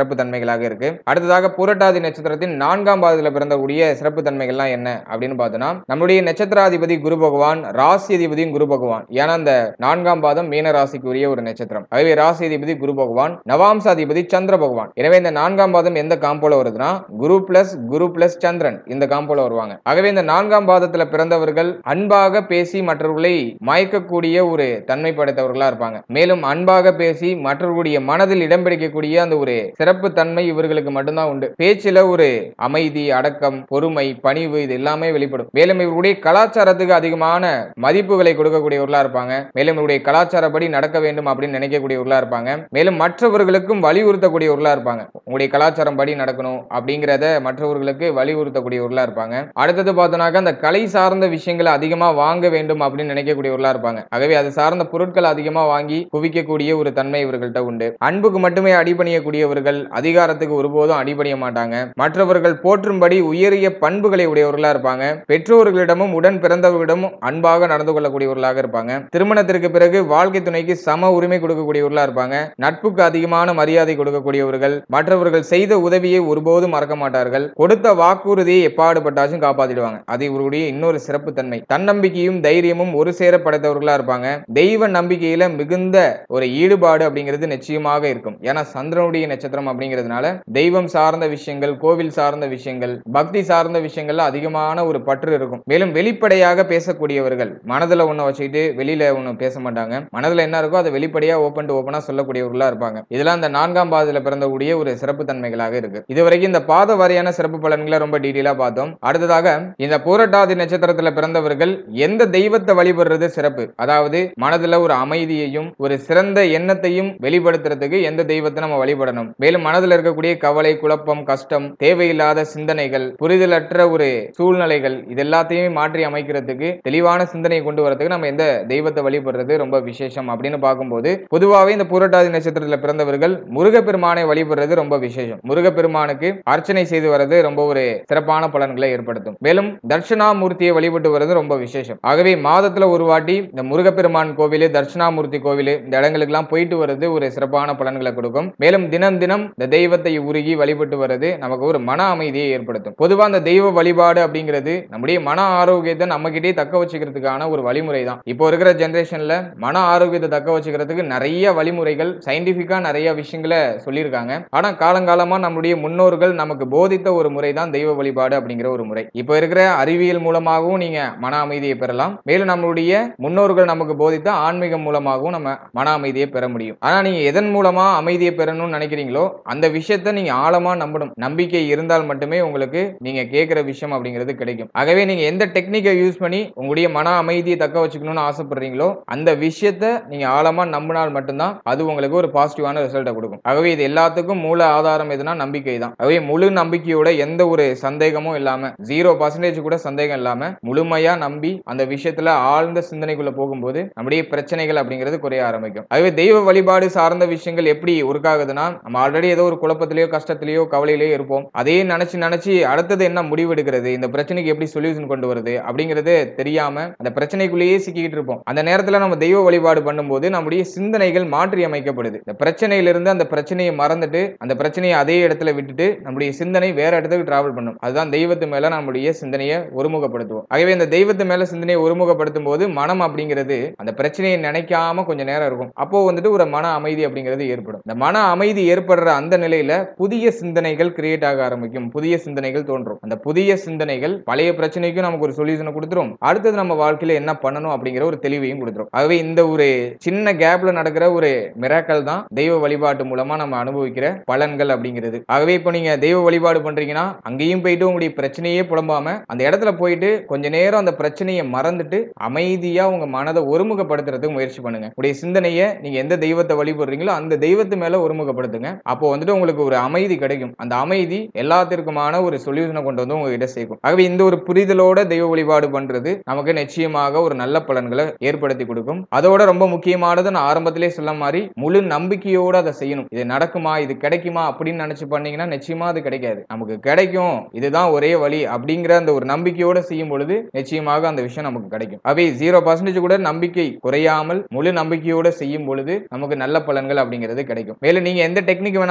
சிறப்பு தன்மைகளாக இருக்கு அடுத்ததாக புரட்டாதி நட்சத்திரத்தின் நான்காம் பாதத்தில் பிறந்தக்கூடிய சிறப்பு தன்மைகள்லாம் என்ன அப்படின்னு பார்த்தோம்னா நம்முடைய நட்சத்திராதிபதி குரு பகவான் ராசி அதிபதியும் குரு பகவான் ஏன்னா அந்த நான்காம் பாதம் மீன ராசிக்கு உரிய ஒரு நட்சத்திரம் அதுவே ராசி அதிபதி குரு பகவான் நவாம்ச அதிபதி சந்திர பகவான் எனவே இந்த நான்காம் பாதம் எந்த காம்போல வருதுன்னா குரு பிளஸ் குரு பிளஸ் சந்திரன் இந்த காம்போல வருவாங்க ஆகவே இந்த நான்காம் பாதத்துல பிறந்தவர்கள் அன்பாக பேசி மற்றவர்களை மயக்கக்கூடிய ஒரு தன்மை படைத்தவர்களா இருப்பாங்க மேலும் அன்பாக பேசி மற்றவர்களுடைய மனதில் இடம் பிடிக்கக்கூடிய அந்த ஒரு சிறப்பு தன்மை இவர்களுக்கு மட்டும்தான் உண்டு பேச்சில ஒரு அமைதி அடக்கம் பொறுமை பணிவு இது எல்லாமே வெளிப்படும் மேலும் இவருடைய கலாச்சாரத்துக்கு அதிகமான மதிப்புகளை கொடுக்கக்கூடியவர்களா இருப்பாங்க மேலும் இவருடைய கலாச்சாரப்படி நடக்க வேண்டும் அப்படின்னு நினைக்கக்கூடியவர்களா இருப்பாங்க மேலும் மற்றவர்களுக்கும் வலியுறுத்தக்கூடியவர்களா இருப்பாங்க உங்களுடைய கலாச்சாரம் படி நடக்கணும் அப்படிங்கிறத மற்றவர்களுக்கு வலியுறுத்தக்கூடியவர்களா இருப்பாங்க அடுத்தது பார்த்தோம்னாக்க அந்த கலை சார்ந்த விஷயங்களை அதிகமா வாங்க வேண்டும் அப்படின்னு நினைக்கக்கூடியவர்களா இருப்பாங்க ஆகவே அது சார்ந்த பொருட்கள் அதிகமா வாங்கி குவிக்கக்கூடிய ஒரு தன்மை இவர்கள்ட்ட உண்டு அன்புக்கு மட்டுமே அடிபணியக்கூடியவர்கள் அதிகாரத்துக்கு ஒருபோதும் அடிபணிய மாட்டாங்க மற்றவர்கள் போற்றும்படி உயரிய பண்புகளை உடையவர்களா இருப்பாங்க பெற்றோர்களிடமும் உடன் பிறந்தவர்களிடமும் அன்பாக நடந்து கொள்ளக்கூடியவர்களாக இருப்பாங்க திருமணத்திற்கு பிறகு வாழ்க்கை துணைக்கு சம உரிமை கொடுக்கக்கூடியவர்களா இருப்பாங்க நட்புக்கு அதிகமான மரியாதை கொடுக்கக்கூடியவர்கள் மற்றவர்கள் செய்த உதவியை ஒருபோதும் மறக்க மாட்டார்கள் கொடுத்த வாக்குறுதியை எப்பாடுபட்டாச்சும் காப்பாத்திடுவாங்க அது இவருடைய இன்னொரு சிறப்பு தன்மை தன்னம்பிக்கையும் தைரியமும் ஒரு சேர படைத்தவர்களா இருப்பாங்க தெய்வ நம்பிக்கையில மிகுந்த ஒரு ஈடுபாடு அப்படிங்கிறது நிச்சயமாக இருக்கும் ஏன்னா சந்திரனுடைய நட்சத்திரம் அப்படிங்கிறதுனால தெய்வம் சார்ந்த விஷயங்கள் கோவில் சார்ந்த விஷயங்கள் பக்தி சார்ந்த விஷயங்கள்ல அதிகமான ஒரு பற்று இருக்கும் மேலும் வெளிப்படையாக பேசக்கூடியவர்கள் மனதுல ஒண்ணு வச்சுக்கிட்டு வெளியில ஒண்ணு பேச மாட்டாங்க மனதுல என்ன இருக்கோ அதை வெளிப்படையா ஓப்பன் டு ஓப்பனா சொல்லக்கூடியவர்களா இருப்பாங்க இதெல்லாம் இந்த நான்காம் பாதத்துல பிறந்தக்கூடிய ஒரு சிறப்பு தன்மைகளாக இருக்கு இதுவரைக்கும் இந்த பாத வாரியான சிறப்பு பலன்களை ரொம்ப டீட்டெயிலா பார்த்தோம் அடுத்ததாக இந்த பூரட்டாதி நட்சத்திரத்துல பிறந்தவர்கள் எந்த தெய்வத்தை வழிபடுறது சிறப்பு அதாவது மனதுல ஒரு அமைதியையும் ஒரு சிறந்த எண்ணத்தையும் வெளிப்படுத்துறதுக்கு எந்த தெய்வத்தை நம்ம வழிபடணும் மேலும் மனதுல இருக்கக்கூடிய கவலை குழப்பம் கஷ்டம் தேவையில்லாத சிந்தனைகள் புரிதலற்ற ஒரு சூழ்நிலைகள் இது எல்லாத்தையும் மாற்றி அமைக்கிறதுக்கு தெளிவான சிந்தனையை கொண்டு வரதுக்கு நம்ம எந்த தெய்வத்தை வழிபடுறது ரொம்ப விசேஷம் அப்படின்னு பார்க்கும்போது பொதுவாகவே இந்த பூரட்டாதி நட்சத்திரத்துல பிறந்தவர்கள் முருகப்பெருமானை வழிபடுறது ரொம்ப விசேஷம் முருகப்பெருமானுக்கு அர்ச்சனை செய்து வர்றது ரொம்ப ஒரு சிறப்பான பலன்களை ஏற்படுத்தும் மேலும் தட்சிணாமூர்த்தியை வழிபட்டு வர்றது ரொம்ப விசேஷம் ஆகவே மாதத்துல ஒரு வாட்டி இந்த முருகப்பெருமான் கோவில் தட்சிணாமூர்த்தி கோவில் இந்த இடங்களுக்கு எல்லாம் போயிட்டு வர்றது ஒரு சிறப்பான பலன்களை கொடுக்கும் மேலும் தினம் தினம் இந்த தெய்வத்தை உருகி வழிபட்டு வர்றது நமக்கு ஒரு மன அமைதியை ஏற்படுத்தும் பொதுவா அந்த தெய்வ வழிபாடு அப்படிங்கிறது நம்முடைய மன ஆரோக்கியத்தை நம்ம கிட்டே தக்க வச்சுக்கிறதுக்கான ஒரு வழிமுறை தான் இப்போ இருக்கிற ஜெனரேஷன்ல மன ஆரோக்கியத்தை தக்க வச்சுக்கிறதுக்கு நிறைய வழிமுறைகள் சயின்டிபிக்கா நிறைய விஷயங்களை சொல்லியிருக்காங்க ஆனா காலங்காலமா நம்முடைய முன்னோர்கள் நமக்கு போதித்த ஒரு முறை தான் தெய்வ வழிபாடு அப்படிங்கிற ஒரு முறை இப்போ இருக்கிற அறிவியல் மூலமாகவும் நீங்க மன அமைதியை பெறலாம் மேலும் நம்மளுடைய முன்னோர்கள் நமக்கு போதித்த ஆன்மீகம் மூலமாகவும் நம்ம மன அமைதியை பெற முடியும் ஆனா நீங்க எதன் மூலமா அமைதியை பெறணும்னு நினைக்கிறீங்களோ அந்த விஷயத்தை நீங்க ஆழமா நம்பணும் நம்பிக்கை இருந்தால் மட்டுமே உங்களுக்கு நீங்க கேட்கிற விஷயம் அப்படிங்கிறது கிடைக்கும் ஆகவே நீங்க எந்த டெக்னிக்கை யூஸ் பண்ணி உங்களுடைய மன அமைதியை தக்க வச்சுக்கணும்னு ஆசைப்படுறீங்களோ அந்த விஷயத்தை நீங்க ஆழமா நம்பினால் மட்டும்தான் அது உங்களுக்கு ஒரு பாசிட்டிவான ரிசல்ட்டை கொடுக்கும் ஆகவே இது எல்லாத்துக்கும் மூல ஆதாரம் எதுனா நம்பிக்கை தான் ஆகவே முழு நம்பிக்கையோட எந்த ஒரு சந்தேகமும் இல்லாம ஜீரோ பர்சன்டேஜ் கூட சந்தேகம் இல்லாம முழுமையா நம்பி அந்த விஷயத்துல ஆழ்ந்த சிந்தனைக்குள்ள போகும்போது நம்முடைய பிரச்சனைகள் அப்படிங்கிறது குறைய ஆரம்பிக்கும் ஆகவே தெய்வ வழிபாடு சார்ந்த விஷயங்கள் எப்படி ஒர்க்காகுதுன்னா நம்ம ஆல்ரெடி ஏதோ ஒரு குழப்பத்திலேயோ கஷ்டத்திலேயோ கவலையிலேயோ இருப்போம் அதையே நினைச்சு நினைச்சு அடுத்தது என்ன முடிவு எடுக்கிறது இந்த பிரச்சனைக்கு எப்படி சொல்யூஷன் கொண்டு வருது அப்படிங்கிறது தெரியாம அந்த பிரச்சனைக்குள்ளேயே சிக்கிட்டு இருப்போம் அந்த நேரத்துல நம்ம தெய்வ வழிபாடு பண்ணும்போது நம்முடைய சிந்தனைகள் மாற்றி அமைக்கப்படுது இந்த பிரச்சனையிலிருந்து அந்த பிரச்சனையை மறந்துட்டு அந்த பிரச்சனையை அதே இடத்துல விட்டுட்டு நம்முடைய சிந்தனை வேற இடத்துக்கு டிராவல் பண்ணும் அதுதான் தெய்வத்து மேல நம்முடைய சிந்தனையை ஒருமுகப்படுத்துவோம் ஆகவே இந்த தெய்வத்து மேல சிந்தனையை ஒருமுகப்படுத்தும் போது மனம் அப்படிங்கிறது அந்த பிரச்சனையை நினைக்காம கொஞ்சம் நேரம் இருக்கும் அப்போ வந்துட்டு ஒரு மன அமைதி அப்படிங்கிறது ஏற்படும் இந்த மன அமைதி ஏற்படுற அந்த நிலையில புதிய சிந்தனைகள் கிரியேட் ஆக ஆரம்பிக்கும் புதிய சிந்தனைகள் தோன்றும் அந்த புதிய சிந்தனைகள் பழைய பிரச்சனைக்கும் நமக்கு ஒரு சொல்யூஷனை கொடுத்துரும் அடுத்தது நம்ம வாழ்க்கையில என்ன பண்ணணும் அப்படிங்கிற ஒரு தெளிவையும் கொடுத்துரும் ஆகவே இந்த ஒரு சின்ன கேப்ல நடக்கிற ஒரு மிராக்கல் தான் தெய்வ வழிபாட்டு மூலமா நம்ம அனுபவிக்கிற பலன்கள் அப்படிங்கிறது ஆகவே இப்போ நீங்க தெய்வ வழிபாடு பண்றீங்கன்னா அங்கேயும் போயிட்டு உங்களுடைய பிரச்சனையே புலம்பாம அந்த இடத்துல போயிட்டு கொஞ்ச நேரம் அந்த பிரச்சனையை மறந்துட்டு அமைதியா உங்க மனதை ஒருமுகப்படுத்துறதுக்கு முயற்சி பண்ணுங்க உங்களுடைய சிந்தனையை நீங்க எந்த தெய்வத்தை வழிபடுறீங்களோ அந்த தெய்வத்து மேல ஒருமுகப்படுத்துங்க அப்போ வந்துட்டு உங்களுக்கு ஒரு அமைதி கிடைக்கும் அந்த அமைதி எல்லாத்திற்குமான ஒரு சொல்யூஷனை கொண்டு வந்து உங்ககிட்ட சேர்க்கும் ஆகவே இந்த ஒரு புரிதலோட தெய்வ வழிபாடு பண்றது நமக்கு நிச்சயமாக ஒரு நல்ல பலன்களை ஏற்படுத்தி கொடுக்கும் அதோட ரொம்ப முக்கியமானது நான் ஆரம்பத்திலே சொன்ன மாதிரி முழு நம்பிக்கையோட அதை செய்யணும் இது நடக்குமா இது கிடைக்குமா அப்படின்னு நினைச்சு பண்ணீங்கன்னா நிச்சயமா அது கிடைக்காது நமக்கு கிடைக்கும் இதுதான் ஒரே வழி அப்படிங்கிற அந்த ஒரு நம்பிக்கையோட செய்யும் பொழுது நிச்சயமாக அந்த விஷயம் நமக்கு கிடைக்கும் அவை ஜீரோ பர்சன்டேஜ் கூட நம்பிக்கை குறையாமல் முழு நம்பிக்கையோட செய்யும் பொழுது நமக்கு நல்ல பலன்கள் அப்படிங்கிறது கிடைக்கும் மேலும் நீங்க எந்த டெக்னிக் வேணாலும்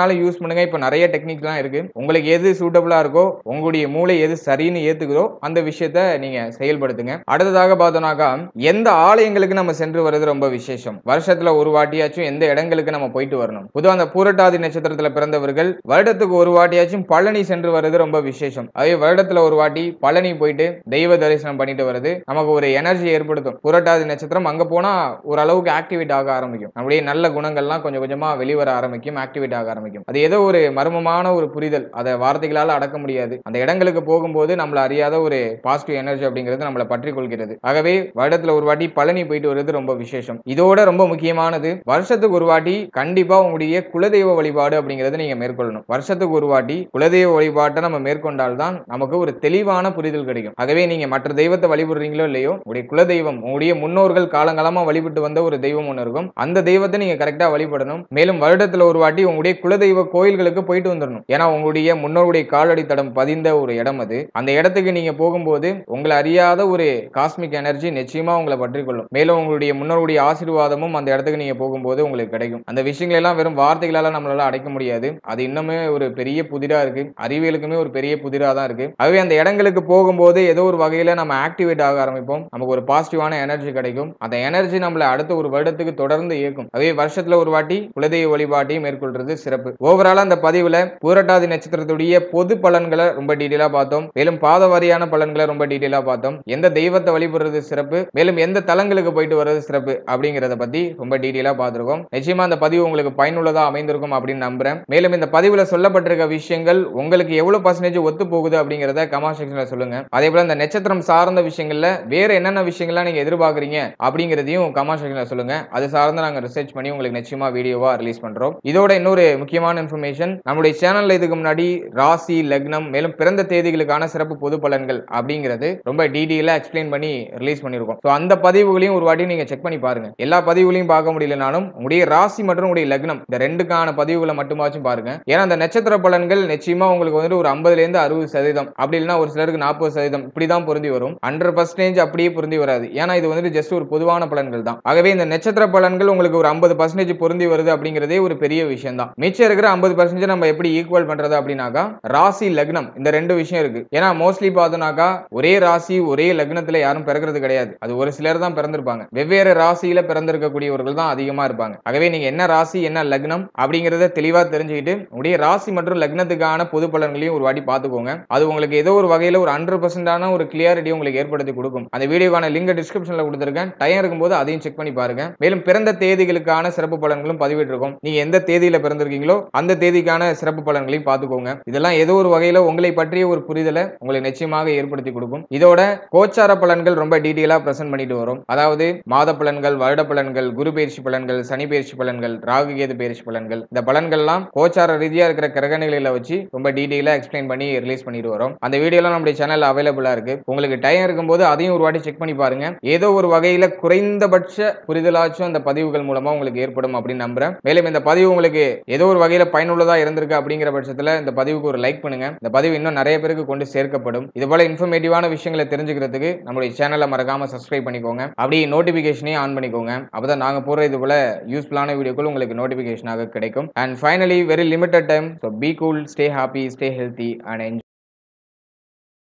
வேணாலும் யூஸ் பண்ணுங்க இப்போ நிறைய டெக்னிக்லாம் இருக்கு உங்களுக்கு எது சூட்டபிளா இருக்கோ உங்களுடைய மூளை எது சரின்னு ஏத்துக்குதோ அந்த விஷயத்த நீங்க செயல்படுத்துங்க அடுத்ததாக பார்த்தோம்னாக்கா எந்த ஆலயங்களுக்கு நம்ம சென்று வர்றது ரொம்ப விசேஷம் வருஷத்துல ஒரு வாட்டியாச்சும் எந்த இடங்களுக்கு நம்ம போயிட்டு வரணும் பொதுவாக அந்த பூரட்டாதி நட்சத்திரத்துல பிறந்தவர்கள் வருடத்துக்கு ஒரு வாட்டியாச்சும் பழனி சென்று வர்றது ரொம்ப விசேஷம் அதே வருடத்துல ஒரு வாட்டி பழனி போயிட்டு தெய்வ தரிசனம் பண்ணிட்டு வர்றது நமக்கு ஒரு எனர்ஜி ஏற்படுத்தும் புரட்டாதி நட்சத்திரம் அங்க போனா ஓரளவுக்கு ஆக்டிவேட் ஆக ஆரம்பிக்கும் நம்முடைய நல்ல குணங்கள்லாம் கொஞ்சம் கொஞ்சமா வெளிவர ஆரம்பிக்கும் ஆக்டிவேட் ஆக ஆரம்பிக்கும் அது ஏதோ ஒரு மர்மமான ஒரு புரிதல் அதை வார்த்தைகளால அடக்க முடியாது அந்த இடங்களுக்கு போகும்போது நம்மள அறியாத ஒரு பாசிட்டிவ் எனர்ஜி அப்படிங்கிறது நம்மளை பற்றி கொள்கிறது ஆகவே வருடத்துல ஒரு வாட்டி பழனி போயிட்டு வருது ரொம்ப விசேஷம் இதோட ரொம்ப முக்கியமானது வருஷத்துக்கு ஒரு வாட்டி கண்டிப்பா உங்களுடைய குலதெய்வ வழிபாடு அப்படிங்கறத நீங்க மேற்கொள்ளணும் வருஷத்துக்கு ஒரு வாட்டி குலதெய்வ வழிபாட்டை நம்ம மேற்கொண்டால்தான் நமக்கு ஒரு தெளிவான புரிதல் கிடைக்கும் ஆகவே நீங்க மற்ற தெய்வத்தை வழிபடுறீங்களோ இல்லையோ உங்களுடைய குலதெய்வம் உங்களுடைய முன்னோர்கள் காலங்காலமா வழிபட்டு வந்த ஒரு தெய்வம் ஒன்று இருக்கும் அந்த தெய்வத்தை நீங்க கரெக்டா வழிபடணும் மேலும் வருடத்துல ஒரு வாட்டி உங்களுடைய குலதெய்வ கோயில்களுக்கு போயிட்டு வந்துடணும் ஏன்னா உங்களுடைய முன்னோருடைய காலடி தடம் பதிந்த ஒரு இடம் அது அந்த இடத்துக்கு நீங்க போகும்போது உங்களை அறியாத ஒரு காஸ்மிக் எனர்ஜி நிச்சயமா உங்களை பற்றி கொள்ளும் மேலும் உங்களுடைய முன்னோருடைய ஆசீர்வாதமும் அந்த இடத்துக்கு நீங்க போகும்போது உங்களுக்கு கிடைக்கும் அந்த விஷயங்கள் எல்லாம் வெறும் வார்த்தைகளால நம்மளால அடைக்க முடியாது அது இன்னுமே ஒரு பெரிய புதிரா இருக்கு அறிவியலுக்குமே ஒரு பெரிய புதிரா தான் இருக்கு ஆகவே அந்த இடங்களுக்கு போகும்போது ஏதோ ஒரு வகையில நம்ம ஆக்டிவேட் ஆக ஆரம்பிப்போம் நமக்கு ஒரு பாசிட்டிவான எனர்ஜி கிடைக்கும் அந்த எனர்ஜி நம்மள அடுத்த ஒரு வருடத்துக்கு தொடர்ந்து இயக்கும் அதே வருஷத்துல ஒரு வாட்டி குலதெய்வ வழிபாட்டையும் மேற்கொள்றது சிறப்பு ஓவராலா அந்த பதிவுல பூரட்டாதி நட்சத்திரத்துடைய பொது பலன்களை ரொம்ப டீட்டெயிலா பார்த்தோம் மேலும் பாத வாரியான பலன்களை ரொம்ப டீட்டெயிலா பார்த்தோம் எந்த தெய்வத்தை வழிபடுறது சிறப்பு மேலும் எந்த தலங்களுக்கு போயிட்டு வர்றது சிறப்பு அப்படிங்கறத பத்தி ரொம்ப டீட்டெயிலா பார்த்திருக்கோம் நிச்சயமா அந்த பதிவு உங்களுக்கு பயனுள்ளதா அமைந்திருக்கும் அப்படின்னு நம்புறேன் மேலும் இந்த பதிவுல சொல்லப்பட்டிருக்க விஷயங்கள் உங்களுக்கு எவ்வளவு பர்சன்டேஜ் ஒத்து போகுது அப்படிங்கறத கமெண்ட் செக்ஷன்ல சொல்லுங்க அதே போல இந்த நட்சத்திரம் சார்ந்த விஷயங்கள்ல வேற என்னென்ன விஷயங்கள்லாம் நீங்க எதிர்பார்க்கறீங்க அப்படிங்கறதையும் கமெண்ட் செக்ஷன்ல சொல்லுங்க அது சார்ந்து நாங்க ரிசர்ச் பண்ணி உங்களுக்கு நிச்சயமா வீடியோவா ரிலீஸ் பண்றோம் இதோட இன்னொரு முக்கியமான இன்ஃபர்மேஷன் நம்முடைய சேனல்ல இதுக்கு முன்னாடி ராசி லக்னம் மேலும் பிறந்த தேதிகளுக்கான சிறப்பு பொது பலன்கள் அப்படிங்கிறது ரொம்ப டீடெயிலா எக்ஸ்பிளைன் பண்ணி ரிலீஸ் பண்ணிருக்கோம் ஸோ அந்த பதிவுகளையும் ஒரு வாட்டி நீங்க செக் பண்ணி பாருங்க எல்லா பதிவுகளையும் பார்க்க முடியலனாலும் உங்களுடைய ராசி மற்றும் உங்களுடைய லக்னம் இந்த ரெண்டுக்கான பதிவுகளை மட்டுமாச்சும் பாருங்க ஏன்னா அந்த நட்சத்திர பலன்கள் நிச்சயமா உங்களுக்கு வந்துட்டு ஒரு ஐம்பதுல இருந்து அறுபது சதவீதம் அப்படி இல்லைன்னா ஒரு சிலருக்கு நாற்பது சதவீதம் இப்படிதான் பொருந்தி வரும் ஹண்ட்ரட் பர்சன்டேஜ் அப்படியே பொருந்தி வராது ஏன்னா இது வந்துட்டு ஜஸ்ட் ஒரு பொதுவான பலன்கள் தான் ஆகவே இந்த நட்சத்திர பலன்கள் உங்களுக்கு ஒரு ஐம்பது பர்சன்டேஜ் பொருந்தி வருது அப்படிங்கிறதே ஒரு பெரிய விஷயம் தான் மிச்சம் இருக்கிற ஐம்பது பர்சன்டேஜ் நம்ம எப்படி ஈக்குவல் பண்றது அப்படின்னாக்கா ராசி லக்னம் இந்த ரெண்டு விஷயம் இருக்கு ஏன்னா மோஸ்ட்லி பார்த்தோம்னாக்கா ஒரே ராசி ஒரே லக்னத்துல யாரும் பிறக்கிறது கிடையாது அது ஒரு சிலர் தான் பிறந்திருப்பாங்க வெவ்வேறு ராசியில பிறந்திருக்கக்கூடியவர்கள் தான் அதிகமா இருப்பாங்க ஆகவே நீங்க என்ன ராசி என்ன லக்னம் அப்படிங்கறத தெளிவா தெரிஞ்சுக்கிட்டு உடைய ராசி மற்றும் லக்னத்துக்கான பொது பலன்களையும் ஒரு வாட்டி பார்த்துக்கோங்க அது உங்களுக்கு ஏதோ ஒரு வகையில ஒரு ஹண்ட்ரட் பர்சன்டான ஒரு கிளியாரிட்டி உங்களுக்கு ஏற்படுத்தி கொடுக்கும் அந்த வீடியோக்கான லிங்க் டிஸ்கிரிப்ஷன்ல கொடுத்துருக்கேன் டைம் இருக்கும்போது அதையும் செக் பண்ணி பாருங்க மேலும் பிறந்த தேதிகளுக்கான சிறப்பு பலன்களும் பதிவிட்டிருக்கோம் நீங்க எந்த தேதியில பிறந்திருக்கீங்களோ அந்த தேதிக்கான சிறப்பு பலன்களையும் பார்த்துக்கோங்க இதெல்லாம் ஏதோ ஒரு வகையில உங்களை பற்றிய ஒரு புரிதலை உங்களுக்கு நிச்சயமாக ஏற்படுத்தி கொடுக்கும் இதோட கோச்சார பலன்கள் ரொம்ப டீட்டெயிலா பிரசன்ட் பண்ணிட்டு வரும் அதாவது மாத பலன்கள் வருட பலன்கள் குரு பயிற்சி பலன்கள் சனி பயிற்சி பலன்கள் ராகு கேது பயிற்சி பலன்கள் இந்த பலன்கள்லாம் கோச்சார ரீதியா இருக்கிற கிரகநிலையில வச்சு ரொம்ப டீட்டெயிலா எக்ஸ்பிளைன் பண்ணி ரிலீஸ் பண்ணிட்டு வரோம் அந்த வீடியோலாம் நம்முடைய சேனல் அவைலபிளா இருக்கு உங்களுக்கு டைம் இருக்கும்போது அதையும் ஒரு வாட்டி செக் பண்ணி பாருங்க ஏதோ ஒரு வகையில குறைந்தபட்ச புரிதலாச்சும் அந்த பதிவுகள் மூலமா உங்களுக்கு ஏற்படும் அப்படின்னு நம்புறேன் மேலும் இந்த பதிவு உங்களுக்கு ஏதோ ஒரு வகையில பயனுள்ளதா இருந்திருக்கு அப்படிங்கிற பட்சத்துல இந்த பதிவுக்கு ஒரு லைக் பண்ணுங்க இந்த பதிவு இன்னும் நிறைய பேருக்கு கொண்டு சேர்க்கப்படும் இது போல இன்ஃபர்மேட்டிவான விஷயங்களை தெரிஞ்சுக்கிறதுக்கு நம்மளுடைய சேனலை மறக்காம சப்ஸ்கிரைப் பண்ணிக்கோங்க அப்படியே நோட்டிபிகேஷனையும் ஆன் பண்ணிக்கோங்க அப்பதான் நாங்க போற இது போல யூஸ்ஃபுல்லான வீடியோக்கள் உங்களுக்கு நோட்டிபிகேஷனாக கிடைக்கும் and finally very limited time so be cool stay happy stay healthy and